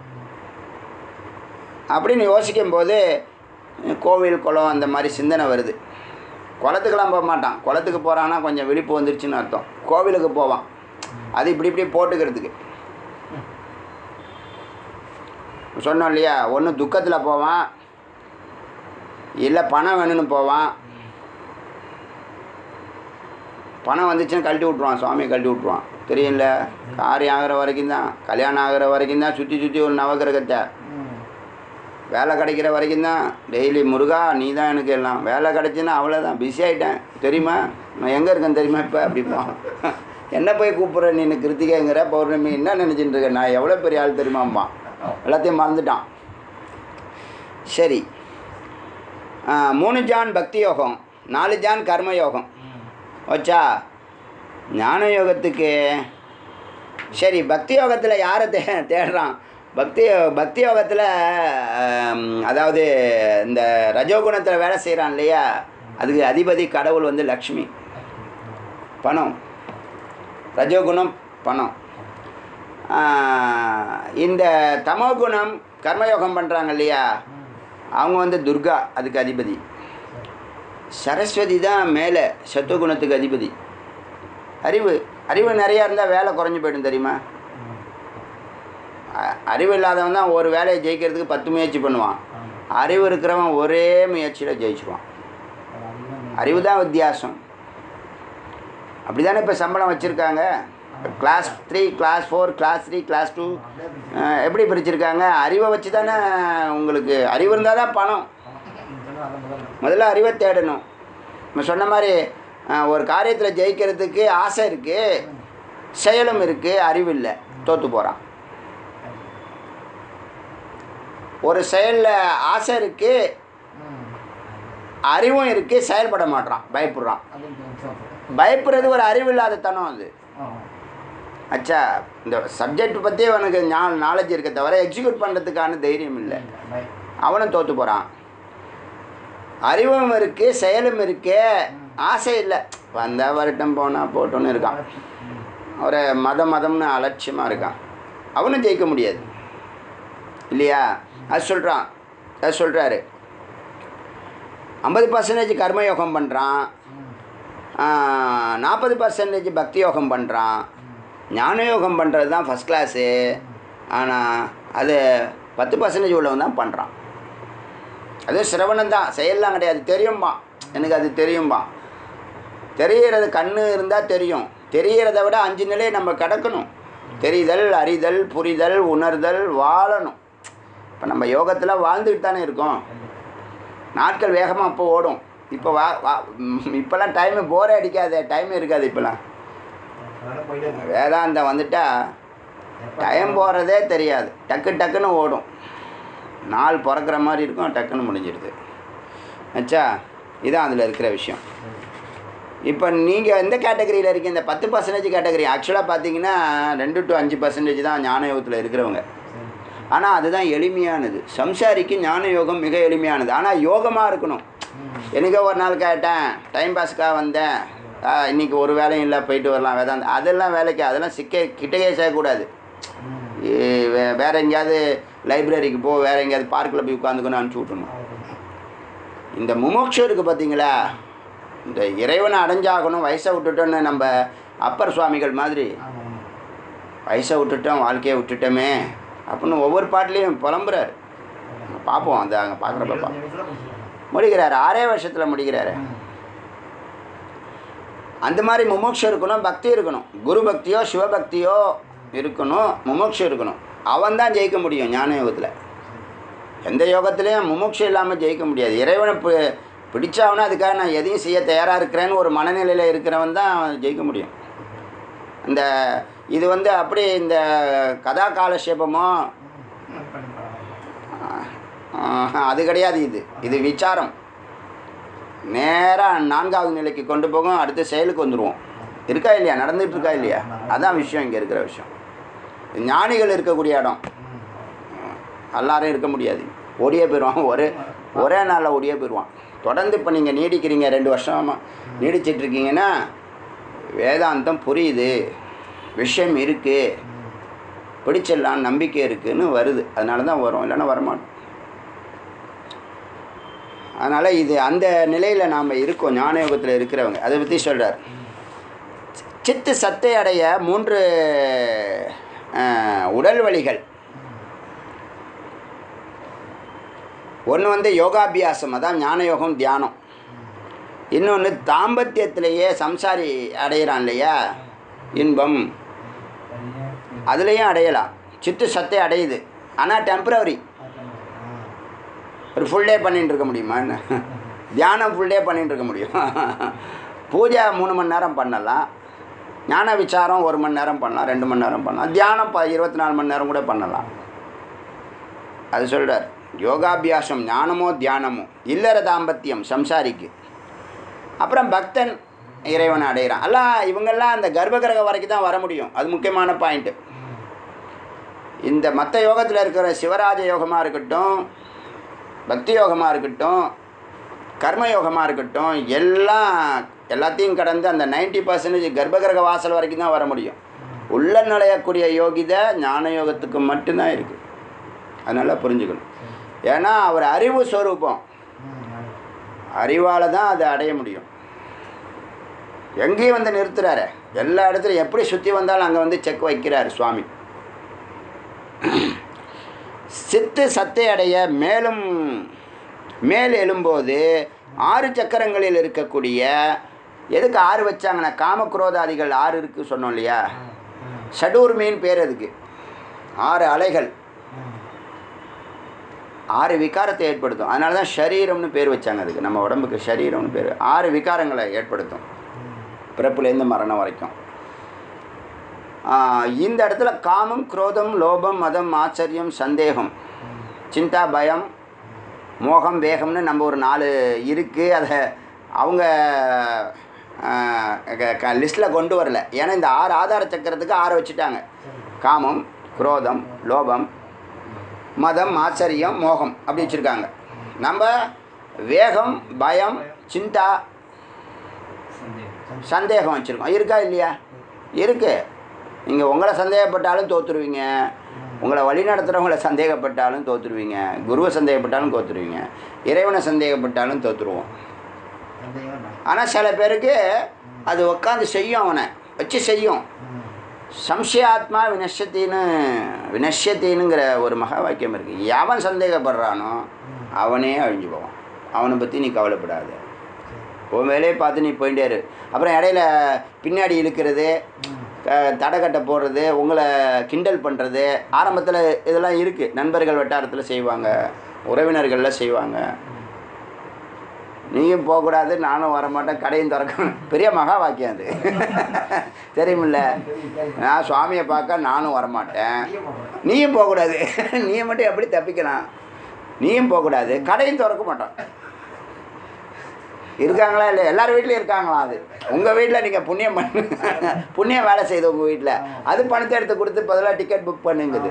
அப்படின்னு யோசிக்கும்போது கோவில் குளம் அந்த மாதிரி சிந்தனை வருது குளத்துக்கெல்லாம் போக மாட்டான் குளத்துக்கு போகிறான்னா கொஞ்சம் விழிப்பு வந்துருச்சுன்னு அர்த்தம் கோவிலுக்கு போவான் அது இப்படி இப்படி போட்டுக்கிறதுக்கு சொன்னோம் இல்லையா ஒன்று துக்கத்தில் போவான் இல்லை பணம் வேணும்னு போவான் பணம் வந்துச்சுன்னா கழட்டி விட்ருவான் சுவாமியை கழட்டி விட்ருவான் தெரியும்ல காரியம் ஆகிற வரைக்கும் தான் கல்யாணம் ஆகிற வரைக்கும் தான் சுற்றி சுற்றி ஒரு நவகிரகத்தை வேலை கிடைக்கிற வரைக்கும் தான் டெய்லி முருகா நீ தான் எனக்கு எல்லாம் வேலை கிடைச்சுன்னா அவ்வளோதான் பிஸி ஆகிட்டேன் தெரியுமா நான் எங்கே இருக்கேன் தெரியுமா இப்போ அப்படிப்பான் என்ன போய் கூப்பிட்ற நீ கிருத்திகைங்கிற பௌர்ணமி என்ன நினச்சிட்டு இருக்க நான் எவ்வளோ பெரிய ஆள் தெரியுமாம்பான் எல்லாத்தையும் மறந்துட்டான் சரி ஆ, மூணு ஜான் பக்தி யோகம் நாலு ஜான் கர்ம யோகம் வச்சா ஞான யோகத்துக்கு சரி பக்தி யோகத்தில் யாரை தே தேடுறான் பக்தி பக்தி யோகத்தில் அதாவது இந்த ரஜோகுணத்தில் வேலை செய்கிறான் இல்லையா அதுக்கு அதிபதி கடவுள் வந்து லக்ஷ்மி பணம் ரஜோகுணம் பணம் ஆஹ், இந்த தமோகுணம் கர்மயோகம் பண்ணுறாங்க இல்லையா அவங்க வந்து துர்கா அதுக்கு அதிபதி சரஸ்வதி தான் மேலே சத்துவகுணத்துக்கு அதிபதி அறிவு அறிவு நிறையா இருந்தால் வேலை குறைஞ்சி போயிடும் தெரியுமா அ- அறிவு இல்லாதவன் தான் ஒரு வேலையை ஜெயிக்கிறதுக்கு பத்து முயற்சி பண்ணுவான் அறிவு இருக்கிறவன் ஒரே முயற்சியில் ஜெயிச்சுவான் அறிவு தான் வித்தியாசம் அப்படி தானே இப்போ சம்பளம் வச்சுருக்காங்க class three class four class three class two எப்படி பிரிச்சிருக்காங்க அறிவை வச்சு தானே உங்களுக்கு அறிவு இருந்தால் தான் பணம் முதல்ல அறிவை தேடணும் நம்ம சொன்ன மாதிரி அஹ், ஒரு காரியத்தில் ஜெயிக்கிறதுக்கு ஆசை இருக்குது செயலும் இருக்குது அறிவு இல்லை தோற்று போகிறான் ஒரு செயலில் ஆசை இருக்குது அறிவும் இருக்குது செயல்பட மாட்றான் பயப்படுறான் பயப்படுறது ஒரு அறிவில்லாத தனம் அது அச்சா இந்த சப்ஜெக்ட் பற்றி அவனுக்கு ஞா நாலேஜ் இருக்க தவிர எக்ஸிக்யூட் பண்ணுறதுக்கான தைரியம் இல்லை அவனும் தோற்று போகிறான் அறிவும் இருக்குது செயலும் இருக்கு ஆசை இல்லை வந்தால் வரட்டும் போனால் போட்டோன்னு இருக்கான் ஒரு மதம் மதம்னு அலட்சியமாக இருக்கான் அவனும் ஜெயிக்க முடியாது இல்லையா அது சொல்கிறான் அது சொல்கிறாரு ஐம்பது பர்சன்டேஜ் கர்மயோகம் பண்ணுறான் நாற்பது பர்சன்டேஜ் பக்தி யோகம் பண்ணுறான் ஞான யோகம் பண்ணுறது தான் ஃபஸ்ட் கிளாஸு ஆனால் அது பத்து பர்சன்டேஜ் உள்ளவன் தான் பண்ணுறான் அது சிரவணம் தான் செயல்லாம் கிடையாது தெரியும்பா எனக்கு அது தெரியும்பா தெரிகிறது கண்ணு இருந்தால் தெரியும் தெரிகிறத விட அஞ்சு நிலையை நம்ம கடக்கணும் தெரிதல் அறிதல் புரிதல் உணர்தல் வாழணும் இப்போ நம்ம யோகத்தில் வாழ்ந்துக்கிட்டு தானே இருக்கோம் நாட்கள் வேகமாக அப்போ ஓடும் இப்போ வா வா ம், இப்போல்லாம் டைமு போரே அடிக்காது டைம் இருக்காது இப்போலாம் வேதாந்தம் வந்துட்டா டைம் போகிறதே தெரியாது டக்கு டக்குன்னு ஓடும் நாள் பிறக்கிற மாதிரி இருக்கும் டக்குன்னு முடிஞ்சிடுது ஆச்சா இதான் அதில் இருக்கிற விஷயம் இப்போ நீங்கள் எந்த கேட்டகரியில் இருக்கீங்க இந்த பத்து பர்சன்டேஜ் கேட்டகரி ஆக்சுவலாக பார்த்தீங்கன்னா ரெண்டு டு அஞ்சு பர்சன்டேஜ் தான் ஞான யோகத்தில் இருக்கிறவங்க ஆனால் அதுதான் எளிமையானது சம்சாரிக்கு ஞான யோகம் மிக எளிமையானது ஆனால் யோகமாக இருக்கணும் எனக்கு ஒரு நாள் கேட்டேன் டைம் பாஸ்க்காக வந்தேன் ஆ, இன்னைக்கு ஒரு வேலையும் இல்லை போயிட்டு வரலாம் வேதாந்த அதெல்லாம் வேலைக்கு அதெல்லாம் சிக்க கிட்டக்கே செய்யக்கூடாது ஏ, வே- வேற எங்கேயாவது லைப்ரரிக்கு போ வேற எங்கேயாவது பார்க்கில் போய் உட்காந்துக்கணும் அனுப்பிச்சி விட்டணும் இந்த முமோக்ஷம் இருக்குது பார்த்தீங்களா இந்த இறைவனை அடைஞ்சாகணும் வயசை விட்டுட்டோன்னு நம்ம அப்பர் சுவாமிகள் மாதிரி வயசை விட்டுட்டோம் வாழ்க்கையை விட்டுட்டோமே அப்படின்னு ஒவ்வொரு பாட்டுலேயும் புலம்புறாரு பார்ப்போம் அந்த அங்கே பார்க்குறப்ப பார்ப்போம் முடிக்கிறாரு ஆறே வருஷத்தில் முடிக்கிறாரு அந்த மாதிரி முமுட்சு இருக்கணும் பக்தி இருக்கணும் குரு பக்தியோ சிவபக்தியோ இருக்கணும் முமுட்சு இருக்கணும் அவன் தான் ஜெயிக்க முடியும் ஞான யோகத்தில் எந்த யோகத்துலேயும் முமுட்சு இல்லாமல் ஜெயிக்க முடியாது இறைவனை பி பிடிச்சாவனா அதுக்காக நான் எதையும் செய்ய தயாராக இருக்கிறேன்னு ஒரு மனநிலையில் இருக்கிறவன் தான் ஜெயிக்க முடியும் இந்த இது வந்து அப்படி இந்த கதா காலட்சேபமோ ஆஹ், அது கிடையாது இது இது விசாரம் நேராக நான்காவது நிலைக்கு கொண்டு போகும் அடுத்த செயலுக்கு வந்துடுவோம் இருக்கா இல்லையா நடந்துட்டு இருக்கா இல்லையா அதான் விஷயம் இங்கே இருக்கிற விஷயம் ஞானிகள் இருக்கக்கூடிய இடம் எல்லாரும் இருக்க முடியாது ஓடியே போயிடுவான் ஒரே ஒரே நாளில் ஓடியே போயிடுவான் தொடர்ந்து இப்போ நீங்கள் நீடிக்கிறீங்க ரெண்டு வருஷமாக நீடிச்சிட்டு இருக்கீங்கன்னா வேதாந்தம் புரியுது விஷயம் இருக்குது பிடிச்சிடலாம் நம்பிக்கை இருக்குன்னு வருது அதனால தான் வரும் இல்லைன்னா வரமாட்டோம் அதனால் இது அந்த நிலையில் நாம் இருக்கோம் ஞான யோகத்தில் இருக்கிறவங்க அதை பற்றி சொல்கிறார் சித்து சத்தை அடைய மூன்று அஹ், உடல் வலிகள் ஒன்று வந்து யோகாபியாசம் அதான் ஞான யோகம் தியானம் இன்னொன்று தாம்பத்தியத்திலேயே சம்சாரி அடையிறான் இல்லையா இன்பம் அதுலேயும் அடையலாம் சித்து சத்தை அடையுது ஆனால் டெம்பரவரி ஒரு ஃபுல் டே பண்ணிட்டு இருக்க முடியுமா என்ன தியானம் ஃபுல் டே பண்ணிட்டு இருக்க முடியும் பூஜை மூணு மணி நேரம் பண்ணலாம் ஞான விசாரம் ஒரு மணி நேரம் பண்ணலாம் ரெண்டு மணி நேரம் பண்ணலாம் தியானம் ப இருபத்தி நாலு மணி நேரம் கூட பண்ணலாம் அது சொல்கிறார் யோகாபியாசம் ஞானமோ தியானமோ இல்லற தாம்பத்தியம் சம்சாரிக்கு அப்புறம் பக்தன் இறைவனை அடைகிறான் எல்லாம் இவங்கெல்லாம் அந்த கர்ப்பகிரகம் வரைக்கும் தான் வர முடியும் அது முக்கியமான பாயிண்ட்டு இந்த மற்ற யோகத்தில் இருக்கிற சிவராஜ யோகமாக இருக்கட்டும் பக்தி யோகமாக இருக்கட்டும் கர்ம யோகமாக இருக்கட்டும் எல்லாம் எல்லாத்தையும் கடந்து அந்த நைன்டி பர்சன்டேஜ் கர்ப்பகிரக வாசல் வரைக்கும் தான் வர முடியும் உள்ள நுழையக்கூடிய யோகிதை ஞான யோகத்துக்கு மட்டும்தான் இருக்குது அதனால் புரிஞ்சுக்கணும் ஏன்னா அவர் அறிவு ஸ்வரூபம் அறிவால் தான் அதை அடைய முடியும் எங்கேயும் வந்து நிறுத்துறாரு எல்லா இடத்துலையும் எப்படி சுற்றி வந்தாலும் அங்கே வந்து செக் வைக்கிறார் சுவாமி சித்து சத்தை அடைய மேலும் மேல் எழும்போது ஆறு சக்கரங்களில் இருக்கக்கூடிய எதுக்கு ஆறு வச்சாங்கன்னா காமக்ரோதாதிகள் ஆறு இருக்குது சொன்னோம் இல்லையா ஷடூர் மீன் பேர் அதுக்கு ஆறு அலைகள் ஆறு விகாரத்தை ஏற்படுத்தும் அதனால தான் ஷரீரம்னு பேர் வச்சாங்க அதுக்கு நம்ம உடம்புக்கு ஷரீரம்னு பேர் ஆறு விகாரங்களை ஏற்படுத்தும் பிறப்புலேருந்து மரணம் வரைக்கும் ஆஹ் இந்த இடத்துல காமம் குரோதம் லோபம் மதம் ஆச்சரியம் சந்தேகம் சிந்தா பயம் மோகம் வேகம்னு நம்ம ஒரு நாலு இருக்குது அதை அவங்க லிஸ்ட்டில் கொண்டு வரல ஏன்னா இந்த ஆறு ஆதார சக்கரத்துக்கு ஆறு வச்சுட்டாங்க காமம் குரோதம் லோபம் மதம் ஆச்சரியம் மோகம் அப்படி வச்சுருக்காங்க நம்ம வேகம் பயம் சிந்தா சந்தேகம் வச்சுருக்கோம் இருக்கா இல்லையா இருக்குது நீங்கள் உங்களை சந்தேகப்பட்டாலும் தோற்றுருவீங்க உங்களை வழி நடத்துகிறவங்கள சந்தேகப்பட்டாலும் தோற்றுருவீங்க குருவை சந்தேகப்பட்டாலும் தோற்றுருவீங்க இறைவனை சந்தேகப்பட்டாலும் தோற்றுருவோம் ஆனால் சில பேருக்கு அது உட்காந்து செய்யும் அவனை வச்சு செய்யும் சம்சயாத்மா வினஷ்யத்தின்னு வினஷ்யத்தின்னுங்கிற ஒரு மகா வாக்கியம் இருக்குது எவன் சந்தேகப்படுறானோ அவனே அழிஞ்சு போவான் அவனை பற்றி நீ கவலைப்படாத உன் வேலையை பார்த்து நீ போயிட்டே இரு அப்புறம் இடையில பின்னாடி இழுக்கிறது க- தடைக்கட்டை போடுறது உங்களை கிண்டல் பண்ணுறது ஆரம்பத்தில் இதெல்லாம் இருக்குது நண்பர்கள் வட்டாரத்தில் செய்வாங்க உறவினர்களில் செய்வாங்க நீயும் போகக்கூடாது நானும் வரமாட்டேன் கடையும் திறக்கணும் பெரிய மகா வாக்கியம் அது தெரியுமில்ல நான் சுவாமியை பார்க்க நானும் வரமாட்டேன் நீயும் போகக்கூடாது நீயும் மட்டும் எப்படி தப்பிக்கலாம் நீயும் போகக்கூடாது கடையும் திறக்க மாட்டோம் இருக்காங்களா இல்லை எல்லார் வீட்லேயும் இருக்காங்களா அது உங்கள் வீட்டில் நீங்கள் புண்ணியம் பண்ணு புண்ணியம் வேலை செய்யுது உங்கள் வீட்டில் அது பணத்தை எடுத்து கொடுத்து பதிலாக டிக்கெட் புக் பண்ணுங்குது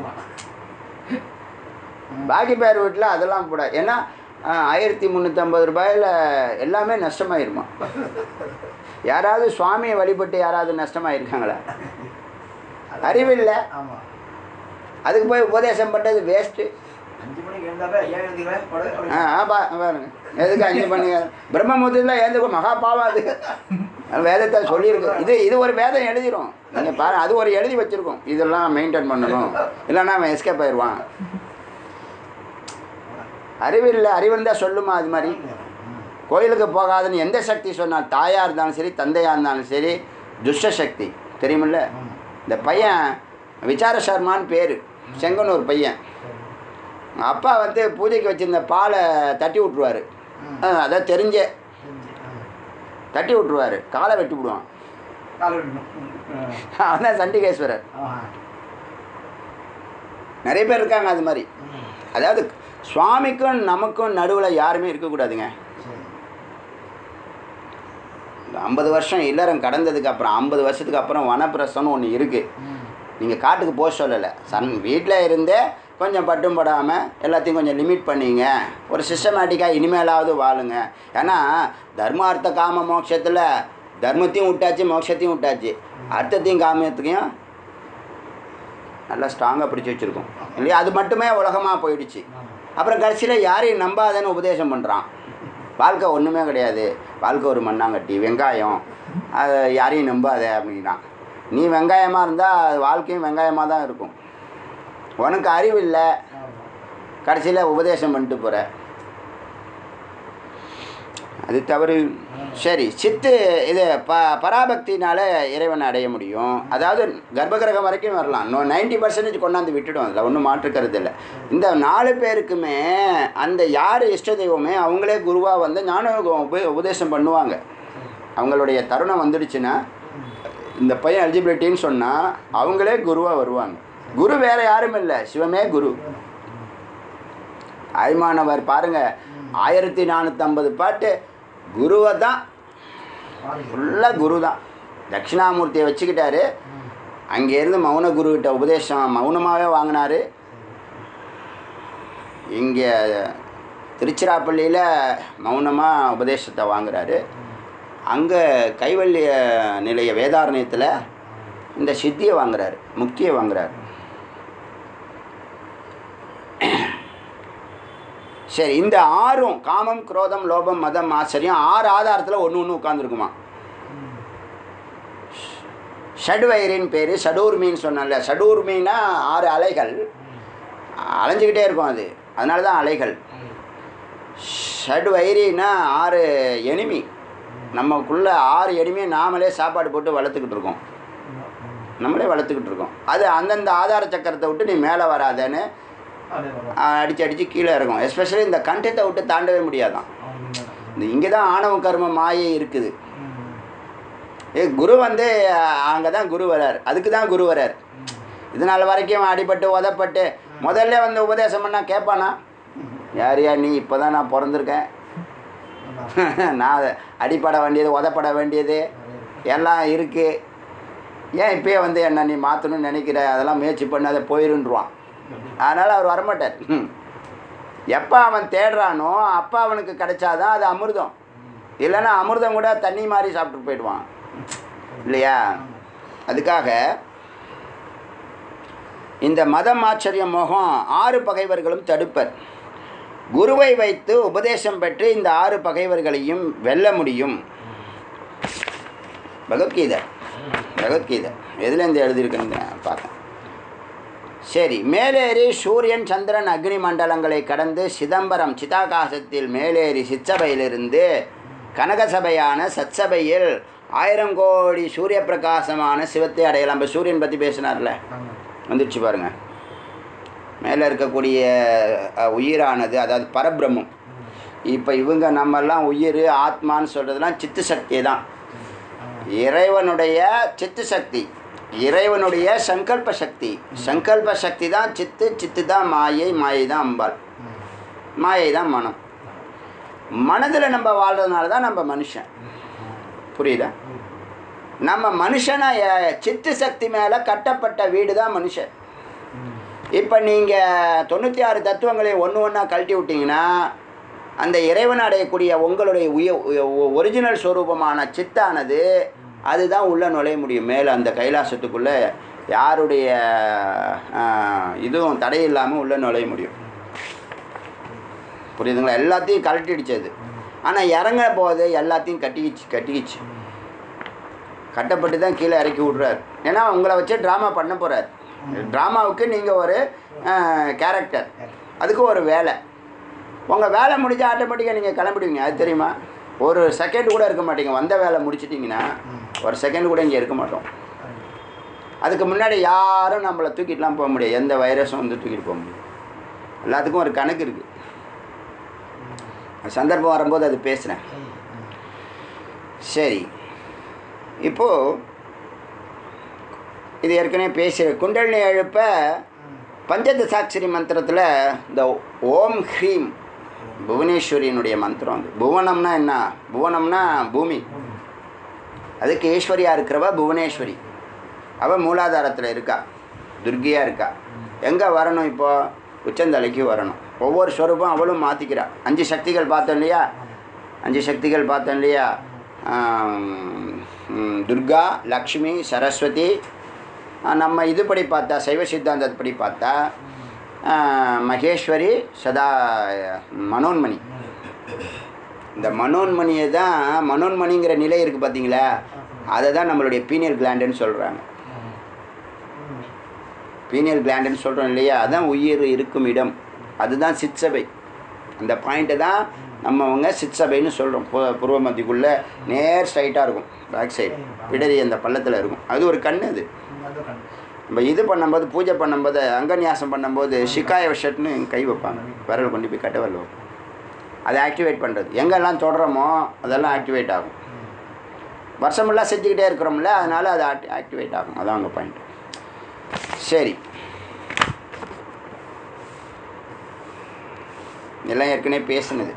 பாக்கி பேர் வீட்டில் அதெல்லாம் கூட ஏன்னா ஆஹ், ஆயிரத்தி முந்நூற்றம்பது ரூபாயில் எல்லாமே நஷ்டமாயிருமா யாராவது சுவாமியை வழிபட்டு யாராவது நஷ்டமாயிருக்காங்களா அறிவில்லை ஆமா அதுக்கு போய் உபதேசம் பண்ணுறது வேஸ்ட்டு அஞ்சு மணிக்கு எழுந்தாப்ப ஏன் எழுதிக்கிறேன் படு ஆ ஆ, பா பாருங்க எதுக்கு அஞ்சு பண்ணி பிரம்மமுத்தியில் ஏந்துக்கோ மகா பாவம் அது அது வேதத்தை சொல்லியிருக்கு இது இது ஒரு வேதம் எழுதிரும் நீங்கள் பாரு அது ஒரு எழுதி வச்சுருக்கோம் இதெல்லாம் மெயின்டைன் பண்ணணும் இல்லைன்னா அவன் எஸ்கேப் ஆயிடுவான் அறிவு இல்லை அறிவு இருந்தால் சொல்லுமா அது மாதிரி கோயிலுக்கு போகாதுன்னு எந்த சக்தி சொன்னால் தாயாக இருந்தாலும் சரி தந்தையாக இருந்தாலும் சரி துஷ்ட சக்தி தெரியுமில்ல ஆமாம் இந்த பையன் விசார சர்மான்னு பேர் செங்கனூர் பையன் அப்பா வந்து பூஜைக்கு வச்சிருந்த பாலை தட்டி விட்ருவார் ம் அதான் தெரிஞ்ச தெரிஞ்சு ஆ தட்டி விட்ருவார் காலை வெட்டி விடுவான் கால் விடணும் ஆ அவன் தான் சண்டிகேஸ்வரர் ஆ நிறைய பேர் இருக்காங்க அது மாதிரி ம் அதாவது சுவாமிக்கும் நமக்கும் நடுவில் யாருமே இருக்கக்கூடாதுங்க சரி இந்த ஐம்பது வருஷம் இல்லறம் கடந்ததுக்கு அப்புறம் ஐம்பது வருஷத்துக்கு அப்புறம் வனப்பிரசம்னு ஒன்று இருக்குது ம் நீங்கள் காட்டுக்கு போக சொல்லலை சன் வீட்டில் இருந்தே கொஞ்சம் பட்டும் படாமல் எல்லாத்தையும் கொஞ்சம் லிமிட் பண்ணிங்க ஒரு சிஸ்டமேட்டிக்காக இனிமேலாவது வாழுங்க ஏன்னா தர்மார்த்த காம மோட்சத்தில் தர்மத்தையும் விட்டாச்சு மோட்சத்தையும் விட்டாச்சு அர்த்தத்தையும் காமத்தையும் நல்லா ஸ்ட்ராங்காக பிடிச்சி வச்சுருக்கோம் இல்லையா அது மட்டுமே உலகமாக போயிடுச்சு ஆமாம் அப்புறம் கடைசியில் யாரையும் நம்பாதேன்னு உபதேசம் பண்ணுறான் வாழ்க்கை ஒன்றுமே கிடையாது வாழ்க்கை ஒரு மண்ணாங்கட்டி வெங்காயம் அது யாரையும் நம்பாத அப்படின்னா நீ வெங்காயமாக இருந்தால் வாழ்க்கையும் வெங்காயமாக தான் இருக்கும் உனக்கு அறிவு இல்லை ஆமாம் கடைசியில் உபதேசம் பண்ணிட்டு போகிற அது தவறு சரி சித்து இது ப பராபக்தினால இறைவனை அடைய முடியும் அதாவது கர்ப்பகிரகம் வரைக்கும் வரலாம் இன்னும் நைன்டி பர்சன்டேஜ் கொண்டாந்து விட்டுடும் அதில் ஒன்றும் மாற்றுக்கிறது இல்லை இந்த நாலு பேருக்குமே அந்த யார் இஷ்ட தெய்வமே அவங்களே குருவாக வந்து ஞான யோகம் உப உபதேசம் பண்ணுவாங்க அவங்களுடைய தருணம் வந்துடுச்சுன்னா இந்த பையன் எலிஜிபிலிட்டின்னு சொன்னால் அவங்களே குருவாக வருவாங்க குரு வேற யாரும் இல்லை சிவமே குரு ஆய்மானவர் பாருங்க ஆயிரத்தி நானூற்றம்பது பாட்டு குருவை தான் பாருங்க ஃபுல்லாக குரு தான் தட்சிணாமூர்த்தியை வச்சுக்கிட்டாரு ம் அங்கேருந்து மௌன குருக்கிட்ட உபதேசம் மௌனமாகவே வாங்கினாரு இங்கே திருச்சிராப்பள்ளியில் மௌனமாக உபதேசத்தை வாங்குறாரு அங்கே கைவல்ய நிலைய வேதாரண்யத்தில் இந்த சித்தியை வாங்குறாரு முக்தியை வாங்குறாரு சரி இந்த ஆறும் காமம் குரோதம் லோபம் மதம் ஆச்சரியம் ஆறு ஆதாரத்தில் ஒன்று ஒன்று உட்காந்துருக்குமா ம் ஷட்வயிரின் பேர் சடூர்மின்னு சொன்னேன்ல சடூர்மின்னா ஆறு அலைகள் அலைஞ்சிக்கிட்டே இருக்கும் அது அதனால தான் அலைகள் ஷட்வயிரின்னா ஆறு எனிமி நமக்குள்ள ஆறு எனிமியை நாமளே சாப்பாடு போட்டு வளர்த்துக்கிட்டு இருக்கோம் நம்மளே வளர்த்துக்கிட்டு இருக்கோம் அது அந்தந்த ஆதார சக்கரத்தை விட்டு நீ மேலே வராதேன்னு அதே வரும் அடித்து அடித்து கீழே இருக்கும் எஸ்பெஷலி இந்த கண்டத்தை விட்டு தாண்டவே முடியாதான் இந்த இங்கே தான் ஆணவ கர்ம மாயை இருக்குது ஏ குரு வந்து அங்கே தான் குரு வரார் அதுக்கு தான் குரு வரார் இது நாள் வரைக்கும் அடிபட்டு உதப்பட்டு முதல்ல வந்து உபதேசம் பண்ணால் கேட்பானா யார் யார் நீ இப்போ தான் நான் பிறந்திருக்கேன் நான் அடிப்பட வேண்டியது உதப்பட வேண்டியது எல்லாம் இருக்குது ஏன் இப்பயே வந்து என்ன நீ மாற்றணும்னு நினைக்கிற அதெல்லாம் முயற்சி பண்ணாத போயிருன்றான் அதனால் அவர் வரமாட்டார் ம். எப்போ அவன் தேடுறானோ அப்போ அவனுக்கு கிடைச்சாதான் அது அமிர்தம் இல்லைன்னா அமிர்தம் கூட தண்ணி மாதிரி சாப்பிட்டு போயிடுவான் இல்லையா அதுக்காக இந்த மதம் ஆச்சரிய மோகம் ஆறு பகைவர்களும் தடுப்பர் குருவை வைத்து உபதேசம் பெற்று இந்த ஆறு பகைவர்களையும் வெல்ல முடியும் பகவத்கீதை பகவத்கீதை எதுலேருந்து எழுதியிருக்குன்னு பார்த்தேன் சரி மேலேறி சூரியன் சந்திரன் அக்னி மண்டலங்களை கடந்து சிதம்பரம் சிதாகாசத்தில் மேலேறி சிற்சபையிலிருந்து கனகசபையான சத்சபையில் ஆயிரம் கோடி சூரிய பிரகாசமான சிவத்தை அடையலாம் இப்போ சூரியன் பற்றி பேசினார்ல வந்துடுச்சு பாருங்க மேலே இருக்கக்கூடிய அஹ், உயிரானது அதாவது பரபிரம்மம் இப்போ இவங்க நம்மெல்லாம் உயிர் ஆத்மான்னு சொல்கிறதுலாம் சித்து சக்தி தான் இறைவனுடைய சித்து சக்தி இறைவனுடைய சங்கல்ப சக்தி சங்கல்ப சக்தி தான் சித்து சித்து தான் மாயை மாயை தான் அம்பாள் மாயை தான் மனம் மனதில் நம்ம வாழ்கிறதுனால தான் நம்ம மனுஷன் புரியுதா நம்ம மனுஷனா எ- சித்து சக்தி மேலே கட்டப்பட்ட வீடு தான் மனுஷன் இப்போ நீங்கள் தொண்ணூற்றி ஆறு தத்துவங்களையும் ஒன்று ஒன்றா கழட்டி விட்டீங்கன்னா அந்த இறைவன் அடையக்கூடிய உங்களுடைய உய ஒரிஜினல் ஸ்வரூபமான சித்தானது அதுதான் உள்ளே நுழைய முடியும் மேலே அந்த கைலாசத்துக்குள்ளே யாருடைய ஆஹ், இதுவும் தடை இல்லாமல் உள்ளே நுழைய முடியும் புரியுதுங்களா எல்லாத்தையும் கழட்டிடுச்சு அது ஆனால் இறங்க போது எல்லாத்தையும் கட்டிக்கிச்சு கட்டிக்கிச்சு கட்டப்பட்டு தான் கீழே இறக்கி விட்றாரு ஏன்னா உங்களை வச்சு ட்ராமா பண்ண போகிறார் ட்ராமாவுக்கு நீங்கள் ஒரு கேரக்டர் அதுக்கு ஒரு வேலை உங்கள் வேலை முடிஞ்சால் ஆட்டோமேட்டிக்காக நீங்கள் கிளம்பிடுவீங்க அது தெரியுமா ஒரு செகண்ட் கூட இருக்க மாட்டீங்க வந்த வேலை முடிச்சிட்டிங்கன்னா ஒரு செகண்ட் கூட இங்கே இருக்க மாட்டோம் அதுக்கு முன்னாடி யாரும் நம்மளை தூக்கிட்டுலாம் போக முடியாது எந்த வைரஸும் வந்து தூக்கிட்டு போக முடியாது எல்லாத்துக்கும் ஒரு கணக்கு இருக்குது சந்தர்ப்பம் வரும்போது அது பேசுகிறேன் சரி இப்போது இது ஏற்கனவே பேசுகிற குண்டலினி எழுப்ப பஞ்சதசாட்சரி மந்திரத்தில் இந்த ஓம் ஹ்ரீம் புவனேஸ்வரியினுடைய மந்திரம் அது புவனம்னா என்ன புவனம்னா பூமி அதுக்கு ஈஸ்வரியா இருக்கிறவ புவனேஸ்வரி அவள் மூலாதாரத்தில் இருக்கா துர்கியாக இருக்கா எங்கே வரணும் இப்போ உச்சந்தலைக்கு வரணும் ஒவ்வொரு ஸ்வரூபம் அவளும் மாற்றிக்கிறா அஞ்சு சக்திகள் பார்த்தோம் இல்லையா அஞ்சு சக்திகள் பார்த்தோம் இல்லையா ஆம், ம், துர்கா லக்ஷ்மி சரஸ்வதி ஆ, நம்ம இதுபடி பார்த்தா சைவ சித்தாந்தப்படி பார்த்தா ஆ, மகேஸ்வரி சதா மனோன்மணி இந்த மனோன்மணியை தான் மனோன்மணிங்கிற நிலை இருக்குது பார்த்தீங்களா அதை தான் நம்மளுடைய பீனியல் கிளாண்டுன்னு சொல்கிறாங்க பீனியல் கிளாண்டுன்னு சொல்கிறோம் இல்லையா அதான் உயிர் இருக்கும் இடம் அதுதான் சிற்சபை அந்த பாயிண்ட்டை தான் நம்மவங்க சிற்சபைன்னு சொல்கிறோம் பு பூர்வ மத்திக்குள்ளே நேர் ஸ்ட்ரைட்டாக இருக்கும் பேக் சைடு பிடரி அந்த பள்ளத்தில் இருக்கும் அது ஒரு கண் அது நம்ம இது பண்ணும்போது பூஜை பண்ணும்போது அங்கன்யாசம் பண்ணும்போது ஷிகாய விஷட்னு கை வைப்பாங்க விரல் கொண்டு போய் கட்ட விரல் வைப்பாங்க அதை ஆக்டிவேட் பண்ணுறது எங்கெல்லாம் தொடுறோமோ அதெல்லாம் ஆக்டிவேட் ஆகும் வருஷமெல்லாம் செஞ்சுக்கிட்டே இருக்கிறோம்ல அதனால் அது ஆக்டி ஆக்டிவேட் ஆகும் அதான் அங்கே பாயிண்ட் சரி இதெல்லாம் ஏற்கனவே பேசுனது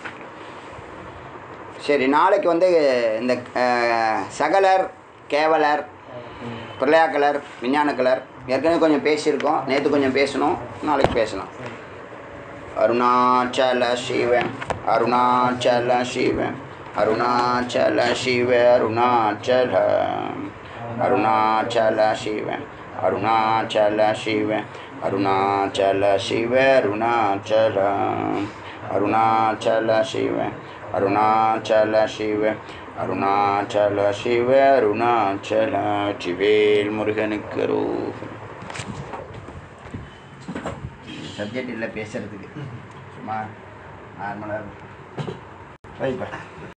சரி நாளைக்கு வந்து இந்த அஹ், சகலர் கேவலர் பிரளயாக்கலர் விஞ்ஞானக்கலர் ஏற்கனவே கொஞ்சம் பேசியிருக்கோம் நேற்று கொஞ்சம் பேசணும் நாளைக்கு பேசலாம் அருணாச்சல சிவன் அருணாச்சல சிவன் அருணாச்சல சிவ அருணாச்சல அருணாச்சல சிவன் அருணாச்சல சிவன் அருணாச்சல சிவ அருணாச்சல அருணாச்சல சிவன் அருணாச்சல சிவ அருணாச்சல சிவ அருணாச்சல சிவேல் முருகனுக்கு ரூபம் சப்ஜெக்ட் இல்லை பேசுறதுக்கு சும்மா நார்மலாக வைப்பா